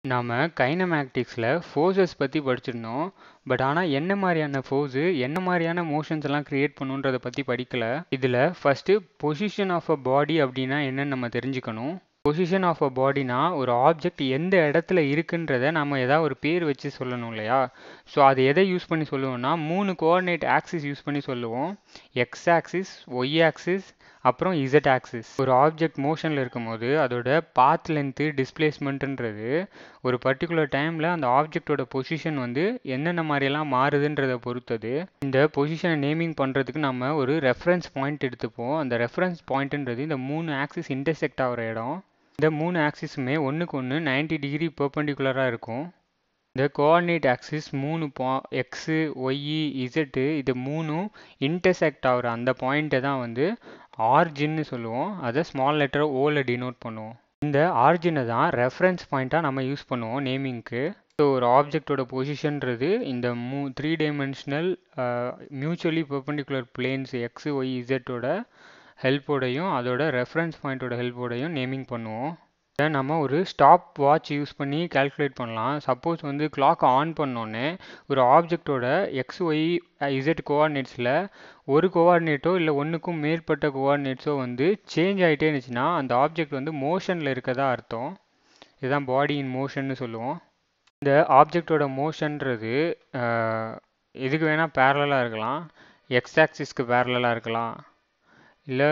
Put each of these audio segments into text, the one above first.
நாம கைனமேட்டிக்ஸில் ஃபோர்ஸஸ் பற்றி படிச்சிருந்தோம் பட் ஆனால் என்ன மாதிரியான ஃபோர்ஸு என்ன மாதிரியான மோஷன்ஸ் எல்லாம் க்ரியேட் பண்ணுன்றதை பற்றி படிக்கல இதில் first position of a body அப்படின்னா என்னன்னு நம்ம தெரிஞ்சுக்கணும் பொசிஷன் ஆஃப் அ பாடினா ஒரு ஆப்ஜெக்ட் எந்த இடத்துல இருக்குன்றத நம்ம ஏதாவது ஒரு பேர் வச்சு சொல்லணும் இல்லையா ஸோ அது எதை யூஸ் பண்ணி சொல்லுவோம்னா மூணு கோஆர்டினேட் ஆக்சிஸ் யூஸ் பண்ணி சொல்லுவோம் எக்ஸ் ஆக்சிஸ் ஒய் ஆக்சிஸ் அப்புறம் இசட் ஆக்சிஸ் ஒரு ஆப்ஜெக்ட் மோஷனில் இருக்கும்போது அதோட பாத் லென்த்து டிஸ்பிளேஸ்மெண்ட்டுன்றது ஒரு பர்டிகுலர் டைமில் அந்த ஆப்ஜெக்டோட பொசிஷன் வந்து என்னென்ன மாதிரியெல்லாம் மாறுதுன்றதை பொறுத்தது இந்த பொசிஷனை நேமிங் பண்ணுறதுக்கு நம்ம ஒரு ரெஃபரன்ஸ் பாயிண்ட் எடுத்துப்போம் அந்த ரெஃபரன்ஸ் பாயிண்ட்டுன்றது இந்த மூணு ஆக்சிஸ் இன்டர்செக்ட் ஆகிற இடம் இந்த மூணு ஆக்சிஸுமே ஒன்றுக்கு ஒன்று நைன்டி டிகிரி பெர்பெண்டிகுலராக இருக்கும் இந்த கோஆர்டினேட் ஆக்சிஸ் மூணு பா எக்ஸு ஒய்இ இசட்டு இது மூணும் இன்டர்செக்ட் ஆகிற அந்த பாயிண்ட்டை தான் வந்து ஆர்ஜின்னு சொல்லுவோம் அதை ஸ்மால் லெட்டர் ஓவில் டினோட் பண்ணுவோம் இந்த ஆர்ஜினை தான் ரெஃபரன்ஸ் பாயிண்ட்டாக நம்ம யூஸ் பண்ணுவோம் நேமிங்க்கு ஸோ ஒரு ஆப்ஜெக்டோட பொசிஷன்றது இந்த மூ three dimensional mutually perpendicular planes X Y இசட்டோட ஹெல்ப்போடையும் அதோட ரெஃபரன்ஸ் பாயிண்ட்டோட ஹெல்ப்போடையும் நேமிங் பண்ணுவோம் இதை நம்ம ஒரு ஸ்டாப் வாட்ச் யூஸ் பண்ணி கால்குலேட் பண்ணலாம் சப்போஸ் வந்து கிளாக் ஆன் பண்ணோன்னே ஒரு ஆப்ஜெக்டோட எக்ஸ் ஒய் இசட் கோஆர்டினேட்ஸில் ஒரு கோஆர்டினேட்டோ இல்லை ஒன்றுக்கும் மேற்பட்ட கோஆர்டினேட்ஸோ வந்து சேஞ்ச் ஆகிட்டே இருந்துச்சுன்னா அந்த ஆப்ஜெக்ட் வந்து மோஷனில் இருக்கதா அர்த்தம் இதுதான் பாடி இன் மோஷன்னு சொல்லுவோம் இந்த ஆப்ஜெக்டோட மோஷன்றது எதுக்கு வேணால் பேரலாக இருக்கலாம் எக்ஸ் ஆக்சிஸ்க்கு பேரலாக இருக்கலாம் இல்லை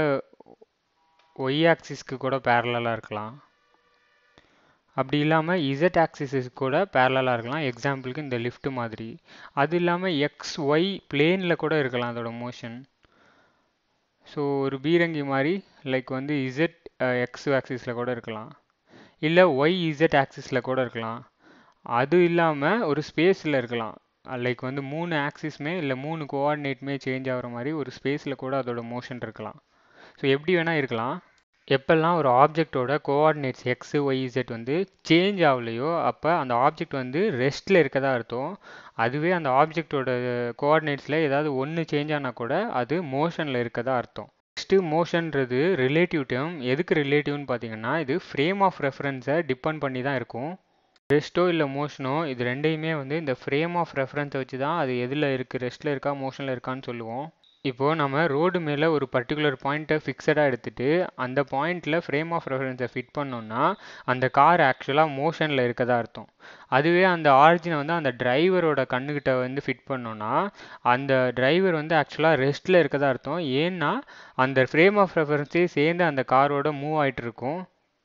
ஒய் ஆக்சிஸ்க்கு கூட பேரலாக இருக்கலாம் அப்படி இல்லாமல் இசட் ஆக்சிஸஸ் கூட பேரலாக இருக்கலாம் எக்ஸாம்பிளுக்கு இந்த லிஃப்ட் மாதிரி அது இல்லாமல் எக்ஸ் ஒய் பிளேனில் கூட இருக்கலாம் அதோட மோஷன் ஸோ ஒரு பீரங்கி மாதிரி லைக் வந்து இசட் எக்ஸ் ஆக்சிஸில் கூட இருக்கலாம் இல்லை ஒய் இசட் ஆக்சிஸில் கூட இருக்கலாம் அது இல்லாமல் ஒரு ஸ்பேஸில் இருக்கலாம் லைக் வந்து மூணு ஆக்சிஸுமே இல்லை மூணு கோஆர்டினேட்டுமே சேஞ்ச் ஆகிற மாதிரி ஒரு ஸ்பேஸில் கூட அதோட மோஷன் இருக்கலாம் ஸோ எப்படி வேணால் இருக்கலாம் எப்பெல்லாம் ஒரு ஆப்ஜெக்டோட கோஆர்டினேட்ஸ் எக்ஸு ஒய் இசட் வந்து சேஞ்ச் ஆகலையோ அப்போ அந்த ஆப்ஜெக்ட் வந்து ரெஸ்ட்டில் இருக்கதா அர்த்தம் அதுவே அந்த ஆப்ஜெக்டோட கோஆர்டினேட்ஸில் ஏதாவது ஒன்று சேஞ்ச் ஆனால் கூட அது மோஷனில் இருக்கதா அர்த்தம் நெக்ஸ்ட்டு மோஷன்றது ரிலேட்டிவ் டேர்ம் எதுக்கு ரிலேட்டிவ்னு பார்த்தீங்கன்னா இது ஃப்ரேம் ஆஃப் ரெஃபரன்ஸை டிபெண்ட் பண்ணி தான் இருக்கும் ரெஸ்ட்டோ இல்லை மோஷனோ இது ரெண்டையுமே வந்து இந்த ஃப்ரேம் ஆஃப் ரெஃபரன்ஸை வச்சு தான் அது எதில் இருக்குது ரெஸ்ட்டில் இருக்கா மோஷனில் இருக்கான்னு சொல்லுவோம் இப்போது நம்ம ரோடு மேலே ஒரு பர்டிகுலர் பாயிண்ட்டை ஃபிக்ஸடாக எடுத்துகிட்டு அந்த பாயிண்டில் ஃப்ரேம் ஆஃப் ரெஃபரன்ஸை ஃபிட் பண்ணோம்னா அந்த கார் ஆக்சுவலாக மோஷனில் இருக்கதா அர்த்தம் அதுவே அந்த ஆரிஜினை வந்து அந்த டிரைவரோட கண்ணுக்கிட்ட வந்து ஃபிட் பண்ணோன்னா அந்த டிரைவர் வந்து ஆக்சுவலாக ரெஸ்ட்டில் இருக்கதா அர்த்தம் ஏன்னா அந்த ஃப்ரேம் ஆஃப் ரெஃபரன்ஸே சேர்ந்து அந்த காரோட மூவ் ஆகிட்டு இருக்கும்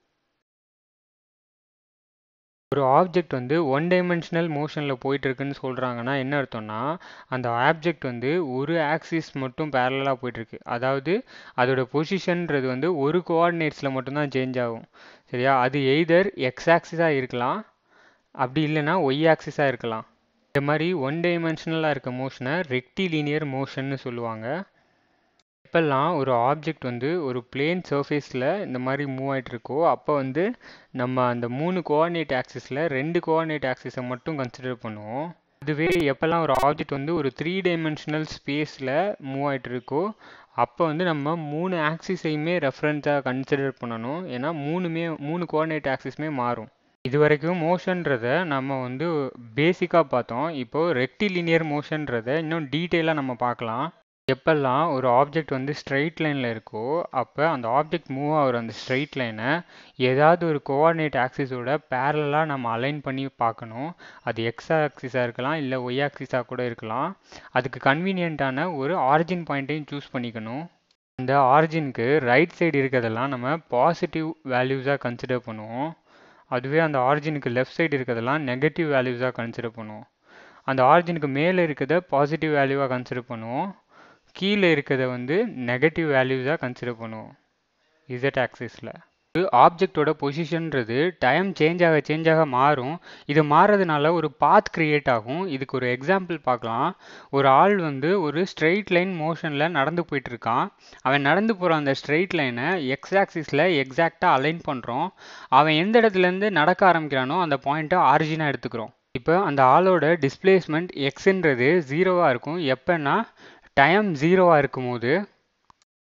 ஒரு ஆப்ஜெக்ட் வந்து ஒன் டைமென்ஷனல் மோஷனில் போயிட்டுருக்குன்னு சொல்கிறாங்கன்னா என்ன அர்த்தம்னா அந்த ஆப்ஜெக்ட் வந்து ஒரு ஆக்சிஸ் மட்டும் பேரலாக போயிட்டுருக்கு அதாவது அதோட பொசிஷன்றது வந்து ஒரு கோஆர்டினேட்ஸில் மட்டும்தான் சேஞ்ச் ஆகும் சரியா அது எய்தர் எக்ஸ் ஆக்சிஸாக இருக்கலாம் அப்படி இல்லைன்னா ஒய் ஆக்சிஸாக இருக்கலாம் இந்த மாதிரி ஒன் டைமென்ஷனலாக இருக்க மோஷனை ரெக்டிலீனியர் மோஷன்னு சொல்லுவாங்க எப்பெல்லாம் ஒரு ஆப்ஜெக்ட் வந்து ஒரு பிளேன் சர்ஃபேஸில் இந்த மாதிரி மூவ் ஆகிட்டு இருக்கோ அப்போ வந்து நம்ம அந்த மூணு கோஆர்டினேட் ஆக்சிஸில் ரெண்டு கோஆர்டினேட் ஆக்சிஸை மட்டும் கன்சிடர் பண்ணுவோம் அதுவே எப்போல்லாம் ஒரு ஆப்ஜெக்ட் வந்து ஒரு த்ரீ டைமென்ஷனல் ஸ்பேஸில் மூவ் ஆகிட்டு இருக்கோ அப்போ வந்து நம்ம மூணு ஆக்சிஸையுமே ரெஃபரன்ஸாக கன்சிடர் பண்ணணும் ஏன்னா மூணுமே மூணு கோஆர்டினேட் ஆக்சிஸுமே மாறும் இது வரைக்கும் மோஷன்றதை நம்ம வந்து பேசிக்காக பார்த்தோம் இப்போது ரெக்டிலினியர் மோஷன்றதை இன்னும் டீட்டெயிலாக நம்ம பார்க்கலாம் எப்பெல்லாம் ஒரு ஆப்ஜெக்ட் வந்து ஸ்ட்ரைட் லைனில் இருக்கோ அப்போ அந்த ஆப்ஜெக்ட் மூவ் ஆகிற அந்த ஸ்ட்ரைட் லைனை ஏதாவது ஒரு கோஆர்டினேட் ஆக்சிஸோட பேரலாக நம்ம அலைன் பண்ணி பார்க்கணும் அது எக்ஸ் ஆக்சிஸாக இருக்கலாம் இல்லை ஒய் ஆக்சிஸாக கூட இருக்கலாம் அதுக்கு கன்வீனியண்ட்டான ஒரு ஆரிஜின் பாயிண்ட்டையும் சூஸ் பண்ணிக்கணும் அந்த ஆரிஜினுக்கு ரைட் சைடு இருக்கிறதெல்லாம் நம்ம பாசிட்டிவ் வேல்யூஸாக கன்சிடர் பண்ணுவோம் அதுவே அந்த ஆரிஜினுக்கு லெஃப்ட் சைடு இருக்கிறதெல்லாம் நெகட்டிவ் வேல்யூஸாக கன்சிடர் பண்ணுவோம் அந்த ஆரிஜினுக்கு மேலே இருக்கிறத பாசிட்டிவ் வேல்யூவாக கன்சிடர் பண்ணுவோம் கீழே இருக்கிறத வந்து நெகட்டிவ் வேல்யூஸாக கன்சிடர் பண்ணுவோம் இசட் ஆக்சிஸில் ஒரு ஆப்ஜெக்டோட பொசிஷன்றது டைம் சேஞ்ச் ஆக சேஞ்ச் ஆக மாறும் இது மாறதுனால ஒரு பாத் க்ரியேட் ஆகும் இதுக்கு ஒரு எக்ஸாம்பிள் பார்க்கலாம் ஒரு ஆள் வந்து ஒரு ஸ்ட்ரெயிட் லைன் மோஷனில் நடந்து போயிட்டுருக்கான் அவன் நடந்து போகிற அந்த ஸ்ட்ரெயிட் லைனை எக்ஸ் ஆக்சிஸில் எக்ஸாக்டாக அலைன் பண்ணுறோம் அவன் எந்த இடத்துலேருந்து நடக்க ஆரம்பிக்கிறானோ அந்த பாயிண்ட்டை ஆரிஜினாக எடுத்துக்கிறோம் இப்போ அந்த ஆளோட டிஸ்பிளேஸ்மெண்ட் எக்ஸுன்றது ஜீரோவாக இருக்கும் எப்போன்னா டைம் ஜீரோவாக இருக்கும்போது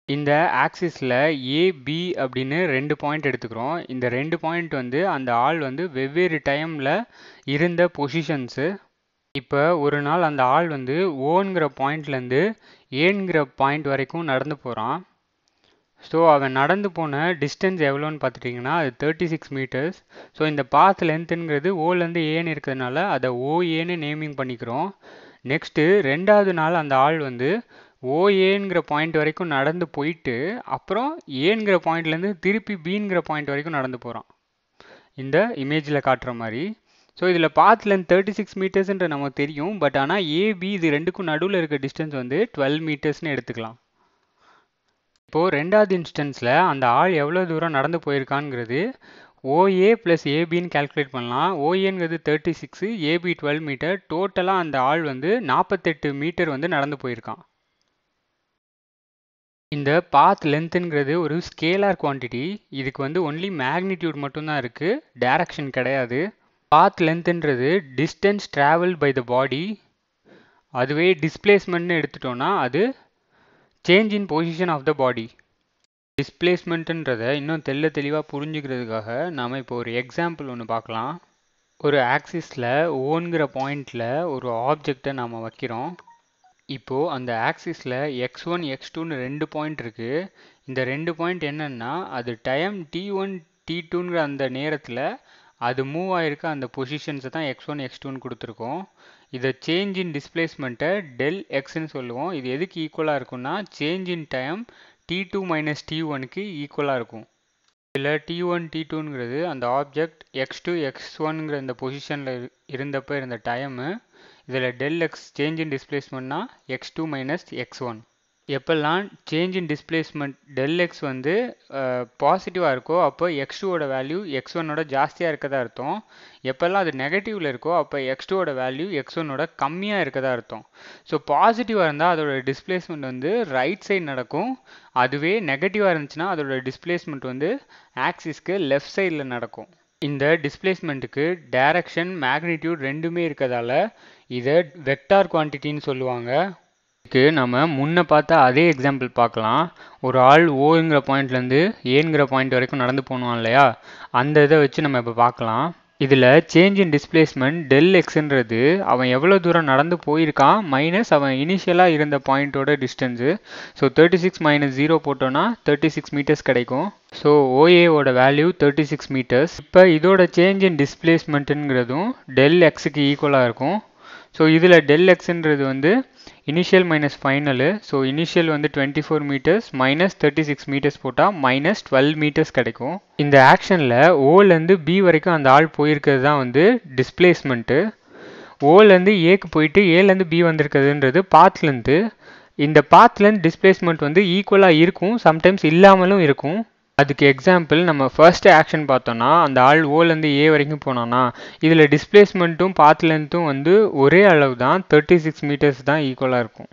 இந்த ஆக்சிஸில் ஏபி அப்படின்னு ரெண்டு பாயிண்ட் எடுத்துக்கிறோம் இந்த ரெண்டு பாயிண்ட் வந்து அந்த ஆள் வந்து வெவ்வேறு டைமில் இருந்த பொசிஷன்ஸு இப்போ ஒரு நாள் அந்த ஆள் வந்து ஓங்கிற பாயிண்ட்லேருந்து ஏங்கிற பாயிண்ட் வரைக்கும் நடந்து போகிறான் ஸோ அவன் நடந்து போன டிஸ்டன்ஸ் எவ்வளோன்னு பார்த்துட்டிங்கன்னா அது தேர்ட்டி சிக்ஸ் மீட்டர்ஸ் ஸோ இந்த பாத் லென்த்துங்கிறது ஓலேருந்து ஏன்னு இருக்கிறதுனால அதை ஓஏன்னு நேமிங் பண்ணிக்கிறோம் நெக்ஸ்ட்டு ரெண்டாவது நாள் அந்த ஆள் வந்து ஓஏங்கிற பாயிண்ட் வரைக்கும் நடந்து போயிட்டு அப்புறம் ஏங்கிற பாயிண்ட்லேருந்து திருப்பி பீங்கிற பாயிண்ட் வரைக்கும் நடந்து போகிறான் இந்த இமேஜில் காட்டுற மாதிரி ஸோ இதில் பாத் லென்த் தேர்ட்டி சிக்ஸ் மீட்டர்ஸ்ன்ற நமக்கு தெரியும் பட் ஆனால் ஏபி இது ரெண்டுக்கும் நடுவில் இருக்க டிஸ்டன்ஸ் வந்து டுவெல் மீட்டர்ஸ்னு எடுத்துக்கலாம் இப்போது ரெண்டாவது இன்ஸ்டன்ஸில் அந்த ஆள் எவ்வளோ தூரம் நடந்து போயிருக்கான்ங்கிறது ஓஏ ப்ளஸ் ஏபின்னு கேல்குலேட் பண்ணலாம் ஓஏங்கிறது thirty six AB twelve meter டோட்டலாக அந்த ஆள் வந்து நாற்பத்தெட்டு மீட்டர் வந்து நடந்து போயிருக்கான் இந்த பாத் லென்த்துங்கிறது ஒரு ஸ்கேலார் குவான்டிட்டி இதுக்கு வந்து ஒன்லி மேக்னிடியூட் மட்டும்தான் இருக்குது டைரக்ஷன் கிடையாது பாத் லென்த்துன்றது distance travel by the body அதுவே டிஸ்பிளேஸ்மெண்ட்னு எடுத்துட்டோன்னா அது change in position of the body டிஸ்பிளேஸ்மெண்ட்டுன்றதை இன்னும் தெல்ல தெளிவாக புரிஞ்சுக்கிறதுக்காக நாம் இப்போ ஒரு எக்ஸாம்பிள் ஒன்று பார்க்கலாம் ஒரு ஆக்சிஸில் ஓன்கிற பாயிண்டில் ஒரு ஆப்ஜெக்டை நாம் வைக்கிறோம் இப்போது அந்த ஆக்சிஸில் எக்ஸ் ஒன் எக்ஸ் டூன்னு ரெண்டு பாயிண்ட் இருக்குது இந்த ரெண்டு பாயிண்ட் என்னென்னா அது டைம் டி ஒன் டி டூங்கிற அந்த நேரத்தில் அது மூவ் ஆகிருக்க அந்த பொசிஷன்ஸை தான் எக்ஸ் ஒன் எக்ஸ் டூன்னு கொடுத்துருக்கோம் இதை சேஞ்ச் இன் டிஸ்பிளேஸ்மெண்ட்டை டெல் எக்ஸ்ன்னு சொல்லுவோம் இது எதுக்கு ஈக்குவலாக இருக்கும்னா change in time T two minus T ஒனுக்கு ஈக்குவலாக இருக்கும் இதில் டி ஒன் டி டூங்கிறது அந்த ஆப்ஜெக்ட் எக்ஸ் டூ எக்ஸ் ஒன்ங்கிற இந்த பொசிஷனில் இருந்தப்போ இருந்த டைமு இதில் டெல் எக்ஸ் சேஞ்ச் இன் டிஸ்பிளேஸ்மெண்ட்னா X two minus X one எப்பெல்லாம் change in displacement del X வந்து பாசிட்டிவாக இருக்கோ அப்போ எக்ஸ் டூவோட வேல்யூ எக்ஸ் ஒன்னோட ஜாஸ்தியாக இருக்கதா அர்த்தம் எப்பெல்லாம் அது நெகட்டிவில் இருக்கோ அப்போ எக்ஸ் டூவோட வேல்யூ எக்ஸ் ஒன்னோட கம்மியாக இருக்கதா அர்த்தம் ஸோ பாசிட்டிவாக இருந்தால் அதோட டிஸ்பிளேஸ்மெண்ட் வந்து ரைட் சைடு நடக்கும் அதுவே நெகட்டிவாக இருந்துச்சுன்னா அதோட டிஸ்பிளேஸ்மெண்ட் வந்து ஆக்சிஸ்க்கு லெஃப்ட் சைடில் நடக்கும் இந்த டிஸ்பிளேஸ்மெண்ட்டுக்கு டைரக்ஷன் மேக்னிடியூட் ரெண்டுமே இருக்கிறதால இதை வெக்டார் குவான்டிட்டின்னு சொல்லுவாங்க இதுக்கு நம்ம முன்ன பார்த்த அதே எக்ஸாம்பிள் பார்க்கலாம் ஒரு ஆள் ஓங்கிற பாயிண்ட்லேருந்து ஏங்கிற பாயிண்ட் வரைக்கும் நடந்து போனோம் இல்லையா அந்த இதை வச்சு நம்ம இப்போ பார்க்கலாம் இதில் சேஞ்ச் இன் டிஸ்பிளேஸ்மெண்ட் டெல் எக்ஸ்ன்றது அவன் எவ்வளோ தூரம் நடந்து போயிருக்கான் மைனஸ் அவன் இனிஷியலாக இருந்த பாயிண்ட்டோட distance so thirty six minus zero போட்டோன்னா தேர்ட்டி சிக்ஸ் மீட்டர்ஸ் கிடைக்கும் ஸோ ஓஏவோட வேல்யூ தேர்ட்டி சிக்ஸ் மீட்டர்ஸ் இப்போ இதோட சேஞ்ச் இன் டிஸ்பிளேஸ்மெண்ட்டுங்கிறதும் டெல் எக்ஸுக்கு ஈக்குவலாக இருக்கும் ஸோ இதில் டெல் எக்ஸ்ன்றது வந்து initial minus final so initial வந்து twenty four metres minus thirty six metres போட்டால் மைனஸ் டுவெல் மீட்டர்ஸ் கிடைக்கும் இந்த ஆக்ஷனில் ஓலேருந்து பி வரைக்கும் அந்த ஆள் போயிருக்கிறது தான் வந்து டிஸ்பிளேஸ்மெண்ட்டு ஓலேருந்து ஏக்கு போயிட்டு ஏலேருந்து பி வந்திருக்கிறதுன்றது பாத்லேருந்து இந்த பாத்லேருந்து டிஸ்பிளேஸ்மெண்ட் வந்து ஈக்குவலாக இருக்கும் சம்டைம்ஸ் இல்லாமலும் இருக்கும் அதுக்கு எக்ஸாம்பிள் நம்ம ஃபர்ஸ்ட் ஆக்ஷன் பார்த்தோன்னா அந்த ஆள் ஓலேருந்து ஏ வரைக்கும் போனோன்னா இதில் டிஸ்பிளேஸ்மெண்ட்டும் பாத் லென்த்தும் வந்து ஒரே அளவு தான் தேர்ட்டி சிக்ஸ் மீட்டர்ஸ் தான் ஈக்குவலாக இருக்கும்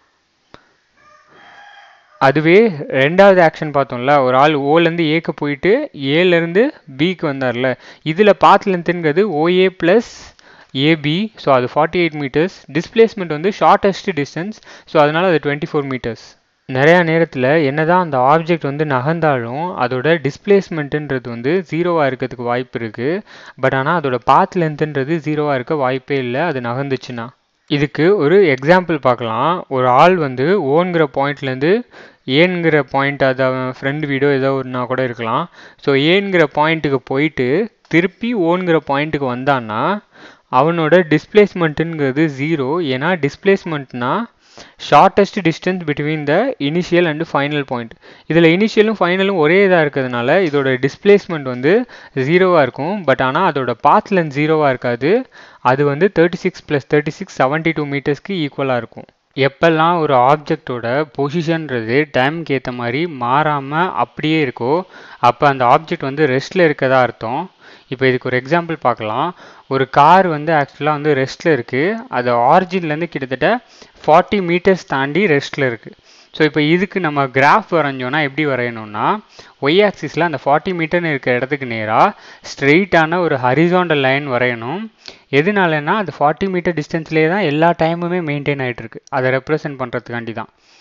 அதுவே ரெண்டாவது ஆக்ஷன் பார்த்தோம்ல ஒரு ஆள் ஓலேருந்து ஏக்கு போயிட்டு ஏலேருந்து பிக்கு வந்தார்ல இதில் பாத் லென்த்துங்கிறது ஓஏ ப்ளஸ் ஏபி ஸோ அது ஃபார்ட்டி எயிட் மீட்டர்ஸ் டிஸ்பிளேஸ்மெண்ட் வந்து ஷார்ட்டஸ்ட் டிஸ்டன்ஸ் ஸோ அதனால் அது டுவெண்ட்டி ஃபோர் மீட்டர்ஸ் நிறையா நேரத்தில் என்னதான் அந்த ஆப்ஜெக்ட் வந்து நகர்ந்தாலும் அதோட டிஸ்பிளேஸ்மெண்ட்டுன்றது வந்து ஜீரோவாக இருக்கிறதுக்கு வாய்ப்பு இருக்குது பட் ஆனால் அதோட பாத் லென்த்துன்றது ஜீரோவாக இருக்க வாய்ப்பே இல்லை அது நகர்ந்துச்சுன்னா இதுக்கு ஒரு எக்ஸாம்பிள் பார்க்கலாம் ஒரு ஆள் வந்து ஓன்கிற பாயிண்ட்லேருந்து ஏன்கிற பாயிண்ட் அது அவன் ஃப்ரெண்ட் வீடோ ஏதோ ஒன்றா கூட இருக்கலாம் ஸோ ஏன்கிற பாயிண்ட்டுக்கு போயிட்டு திருப்பி ஓன்கிற பாயிண்ட்டுக்கு வந்தான்னா அவனோட டிஸ்பிளேஸ்மெண்ட்டுங்கிறது ஜீரோ ஏன்னா டிஸ்பிளேஸ்மெண்ட்னா shortest distance between the initial and final point இதில் இனிஷியலும் ஃபைனலும் ஒரே இதாக இருக்கிறதுனால இதோட டிஸ்பிளேஸ்மெண்ட் வந்து ஜீரோவாக இருக்கும் பட் ஆனால் அதோட பாத் லென்த் ஜீரோவாக இருக்காது அது வந்து thirty six plus thirty six seventy two மீட்டர்ஸ்க்கு ஈக்குவலாக இருக்கும் எப்பெல்லாம் ஒரு ஆப்ஜெக்டோட பொசிஷன்றது டைமுக்கு ஏற்ற மாதிரி மாறாமல் அப்படியே இருக்கோ அப்போ அந்த ஆப்ஜெக்ட் வந்து ரெஸ்ட்டில் இருக்கதா அர்த்தம் இப்போ இதுக்கு ஒரு எக்ஸாம்பிள் பார்க்கலாம் ஒரு கார் வந்து ஆக்சுவலாக வந்து ரெஸ்ட்டில் இருக்குது அது ஆரிஜின்லேருந்து கிட்டத்தட்ட ஃபார்ட்டி மீட்டர்ஸ் தாண்டி ரெஸ்ட்டில் இருக்குது ஸோ இப்போ இதுக்கு நம்ம கிராஃப் வரைஞ்சோன்னா எப்படி வரையணும்னா ஒய் ஆக்சிஸில் அந்த ஃபார்ட்டி மீட்டர்னு இருக்கிற இடத்துக்கு நேராக ஸ்ட்ரெயிட்டான ஒரு ஹரிசாண்டல் லைன் வரையணும் எதனாலனா அது ஃபார்ட்டி மீட்டர் டிஸ்டன்ஸ்லேயே தான் எல்லா டைமுமே மெயின்டைன் ஆகிட்டு இருக்கு அதை ரெப்ரசென்ட் பண்ணுறதுக்காண்டி தான்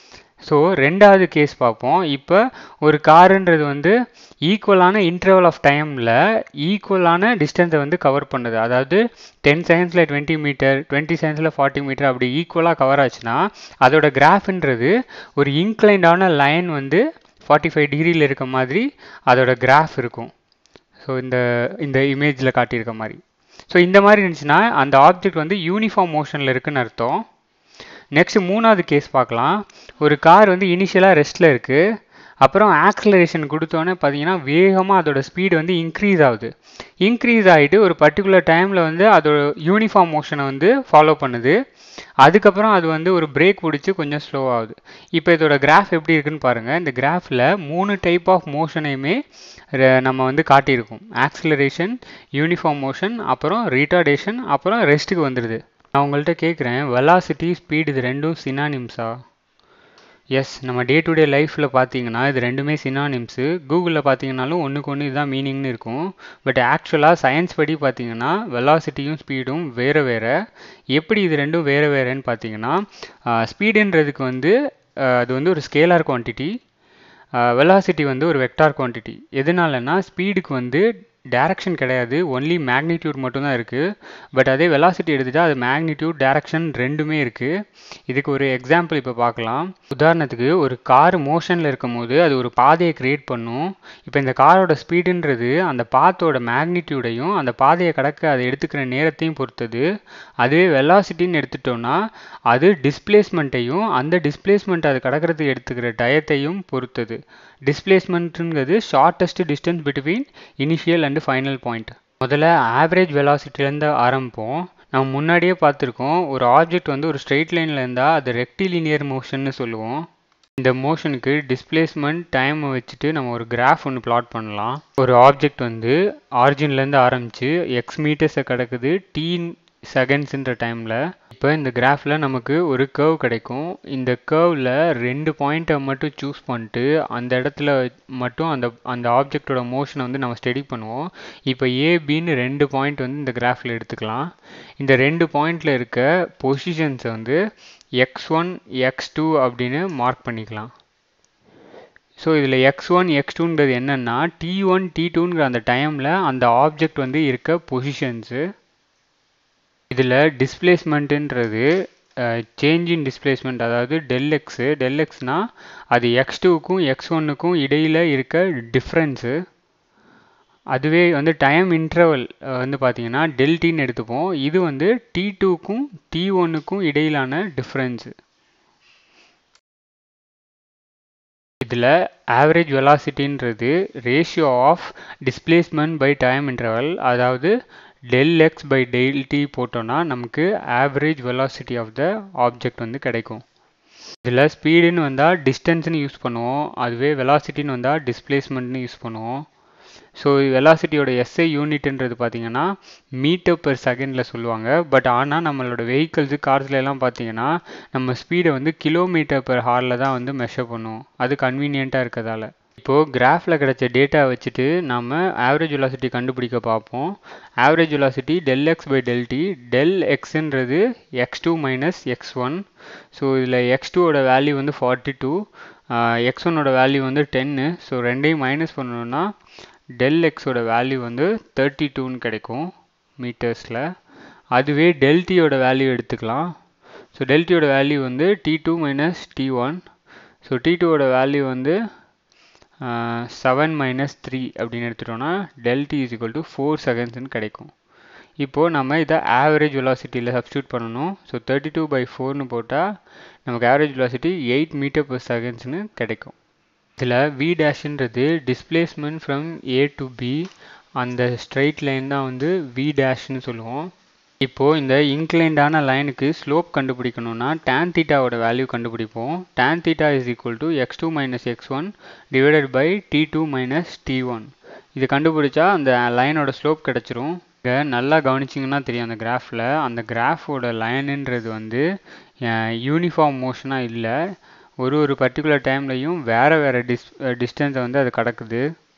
ஸோ ரெண்டாவது கேஸ் பார்ப்போம் இப்போ ஒரு காருன்றது வந்து ஈக்குவலான இன்டர்வல் ஆஃப் டைமில் ஈக்குவலான டிஸ்டன்ஸை வந்து கவர் பண்ணுது அதாவது டென் செகண்ட்ஸில் டுவெண்ட்டி மீட்டர் டுவெண்ட்டி செகண்ட்ஸில் ஃபார்ட்டி மீட்டர் அப்படி ஈக்குவலாக கவர் ஆச்சுன்னா அதோட கிராஃப்ன்றது ஒரு இன்க்ளைண்டான லைன் வந்து ஃபார்ட்டி ஃபைவ் டிகிரியில் இருக்க மாதிரி அதோட கிராஃப் இருக்கும் ஸோ இந்த இந்த இமேஜில் காட்டியிருக்க மாதிரி ஸோ இந்த மாதிரி இருந்துச்சுன்னா அந்த ஆப்ஜெக்ட் வந்து யூனிஃபார்ம் மோஷனில் இருக்குன்னு அர்த்தம் நெக்ஸ்ட் மூணாவது கேஸ் பார்க்கலாம் ஒரு கார் வந்து இனிஷியலாக ரெஸ்ட்டில் இருக்குது அப்புறம் ஆக்சலரேஷன் கொடுத்தோன்னே பார்த்தீங்கன்னா வேகமாக அதோட ஸ்பீடு வந்து இன்க்ரீஸ் ஆகுது இன்க்ரீஸ் ஆகிட்டு ஒரு பர்டிகுலர் டைமில் வந்து அதோட யூனிஃபார்ம் மோஷனை வந்து ஃபாலோ பண்ணுது அதுக்கப்புறம் அது வந்து ஒரு பிரேக் பிடிச்சி கொஞ்சம் ஸ்லோ ஆகுது இப்போ இதோட கிராஃப் எப்படி இருக்குன்னு பாருங்கள் இந்த கிராஃபில் மூணு டைப் ஆஃப் மோஷனையுமே நம்ம வந்து காட்டியிருக்கோம் ஆக்சலரேஷன் யூனிஃபார்ம் மோஷன் அப்புறம் ரீட்டார்டேஷன் அப்புறம் ரெஸ்ட்டுக்கு வந்துடுது நான் உங்கள்கிட்ட கேட்குறேன் வெலாசிட்டி ஸ்பீட் இது ரெண்டும் சினானிம்ஸா எஸ் நம்ம டே டு டே லைஃப்பில் பார்த்தீங்கன்னா இது ரெண்டுமே சினானிம்ஸு கூகுளில் பார்த்தீங்கன்னாலும் ஒன்றுக்கு ஒன்று இதுதான் மீனிங்னு இருக்கும் பட் ஆக்சுவலாக சயின்ஸ் படி பார்த்தீங்கன்னா வெலாசிட்டியும் ஸ்பீடும் வேறு வேறு எப்படி இது ரெண்டும் வேறு வேறுன்னு பார்த்தீங்கன்னா ஸ்பீடுன்றதுக்கு வந்து அது வந்து ஒரு ஸ்கேலார் குவான்டிட்டி வெலாசிட்டி வந்து ஒரு வெக்டார் குவான்டிட்டி எதனாலன்னா ஸ்பீடுக்கு வந்து டேரக்ஷன் கிடையாது ஒன்லி மேக்னிடியூட் மட்டும்தான் இருக்குது பட் அதே வெலாசிட்டி எடுத்துகிட்டா அது மேக்னிடியூட் டேரக்ஷன் ரெண்டுமே இருக்குது இதுக்கு ஒரு எக்ஸாம்பிள் இப்போ பார்க்கலாம் உதாரணத்துக்கு ஒரு கார் மோஷனில் இருக்கும் போது அது ஒரு பாதையை க்ரியேட் பண்ணும் இப்போ இந்த காரோட ஸ்பீடுன்றது அந்த பாத்தோட மேக்னிடியூடையும் அந்த பாதையை கடக்க அதை எடுத்துக்கிற நேரத்தையும் பொறுத்தது அதுவே வெலாசிட்டின்னு எடுத்துட்டோம்னா அது டிஸ்பிளேஸ்மெண்ட்டையும் அந்த டிஸ்பிளேஸ்மெண்ட் அது கடக்கிறதுக்கு எடுத்துக்கிற டயத்தையும் பொறுத்தது டிஸ்பிளேஸ்மெண்ட்டுங்கிறது shortest distance between initial and final point முதல்ல ஆவரேஜ் வெலாசிட்டிலேருந்து ஆரம்பிப்போம் நம்ம முன்னாடியே பார்த்துருக்கோம் ஒரு ஆப்ஜெக்ட் வந்து ஒரு ஸ்ட்ரெயிட் லைனில் இருந்தால் அது ரெக்டிலினியர் மோஷன்னு சொல்லுவோம் இந்த மோஷனுக்கு டிஸ்பிளேஸ்மெண்ட் டைம் வச்சுட்டு நம்ம ஒரு கிராஃப் ஒன்று பிளாட் பண்ணலாம் ஒரு ஆப்ஜெக்ட் வந்து ஆரிஜின்லேருந்து ஆரம்பித்து எக்ஸ் மீட்டர்ஸை கிடக்குது டி செகண்ட்ஸுன்ற டைமில் இப்போ இந்த கிராஃபில் நமக்கு ஒரு கர்வ் கிடைக்கும் இந்த கர்வில் ரெண்டு பாயிண்ட்டை மட்டும் சூஸ் பண்ணிட்டு அந்த இடத்துல மட்டும் அந்த அந்த ஆப்ஜெக்டோட மோஷனை வந்து நம்ம ஸ்டடி பண்ணுவோம் இப்போ ஏபின்னு ரெண்டு பாயிண்ட் வந்து இந்த கிராஃபில் எடுத்துக்கலாம் இந்த ரெண்டு பாயிண்டில் இருக்க பொசிஷன்ஸை வந்து எக்ஸ் ஒன் எக்ஸ் டூ அப்படின்னு மார்க் பண்ணிக்கலாம் ஸோ இதில் எக்ஸ் ஒன் எக்ஸ் டூன்றது என்னென்னா டி ஒன் டி டூங்கிற அந்த டைமில் அந்த ஆப்ஜெக்ட் வந்து இருக்க பொசிஷன்ஸு இதில் டிஸ்பிளேஸ்மெண்ட்டுன்றது சேஞ்ச் இன் டிஸ்பிளேஸ்மெண்ட் அதாவது டெல் எக்ஸு டெல் எக்ஸ்னால் அது எக்ஸ் டூக்கும் எக்ஸ் ஒன்னுக்கும் இடையில் இருக்க டிஃப்ரென்ஸு அதுவே வந்து டைம் இன்டர்வல் வந்து பார்த்தீங்கன்னா டெல்டின்னு எடுத்துப்போம் இது வந்து டி டூக்கும் டி ஒன்னுக்கும் இடையிலான டிஃப்ரென்ஸு இதில் ஆவரேஜ் வெலாசிட்டின்றது ratio of displacement by time interval அதாவது del X by del T போட்டோன்னா நமக்கு average velocity of the object வந்து கிடைக்கும் இதில் ஸ்பீடுன்னு வந்தால் டிஸ்டன்ஸ்னு யூஸ் பண்ணுவோம் அதுவே வெலாசிட்டின்னு வந்தால் டிஸ்பிளேஸ்மெண்ட்னு யூஸ் பண்ணுவோம் ஸோ வெலாசிட்டியோட எஸ்ஐ யூனிட்ன்றது பார்த்தீங்கன்னா மீட்டர் பெர் செகண்டில் சொல்லுவாங்க பட் ஆனால் நம்மளோட வெஹிக்கிள்ஸு கார்ஸ்ல எல்லாம் பார்த்தீங்கன்னா நம்ம ஸ்பீடை வந்து கிலோமீட்டர் பெர் ஹாரில் தான் வந்து மெஷர் பண்ணுவோம் அது கன்வீனியண்ட்டாக இருக்கிறதால இப்போது கிராஃபில் கிடைச்ச டேட்டா வச்சுட்டு நம்ம ஆவரேஜ் வெலாசிட்டி கண்டுபிடிக்க பார்ப்போம் average velocity del X by del T del எக்ஸுன்றது X two minus X one so இதில் எக்ஸ் டூவோட வேல்யூ வந்து ஃபார்ட்டி டூ எக்ஸ் ஒன்னோட வேல்யூ வந்து டென்னு ஸோ ரெண்டையும் மைனஸ் பண்ணணும்னா டெல் எக்ஸோட வேல்யூ வந்து தேர்ட்டி டூன்னு கிடைக்கும் மீட்டர்ஸில் அதுவே டெல்டியோட வேல்யூ எடுத்துக்கலாம் ஸோ டெல்டியோட வேல்யூ வந்து T two minus T one so T டூவோட வேல்யூ வந்து செவன் மைனஸ் த்ரீ அப்படின்னு எடுத்துட்டோம்னா del T is equal to four செகண்ட்ஸ்னு கிடைக்கும் இப்போது நம்ம இதை ஆவரேஜ் வெலாசிட்டியில் சப்ஸ்டியூட் பண்ணணும் ஸோ தேர்ட்டி டூ பை ஃபோர்னு போட்டால் நமக்கு average velocity eight metre per செகண்ட்ஸ்னு கிடைக்கும் இதில் வி டேஷ்ன்றது displacement from A to B அந்த ஸ்ட்ரைட் லைன் தான் வந்து வி டேஷ்னு சொல்லுவோம் இப்போது இந்த இன்க்ளைண்டான லைனுக்கு ஸ்லோப் கண்டுபிடிக்கணும்னா டேன் தீட்டாவோட வேல்யூ கண்டுபிடிப்போம் tan theta is equal to X two minus X one divided by T two minus T one இது கண்டுபிடிச்சா அந்த லைனோட ஸ்லோப் கிடச்சிரும் இங்கே நல்லா கவனிச்சிங்கன்னா தெரியும் அந்த கிராஃபில் அந்த கிராஃபோட லைனுன்றது வந்து யூனிஃபார்ம் மோஷனாக இல்லை ஒரு ஒரு பர்டிகுலர் டைம்லையும் வேறு வேறு டிஸ் டிஸ்டன்ஸை வந்து அது கடக்குது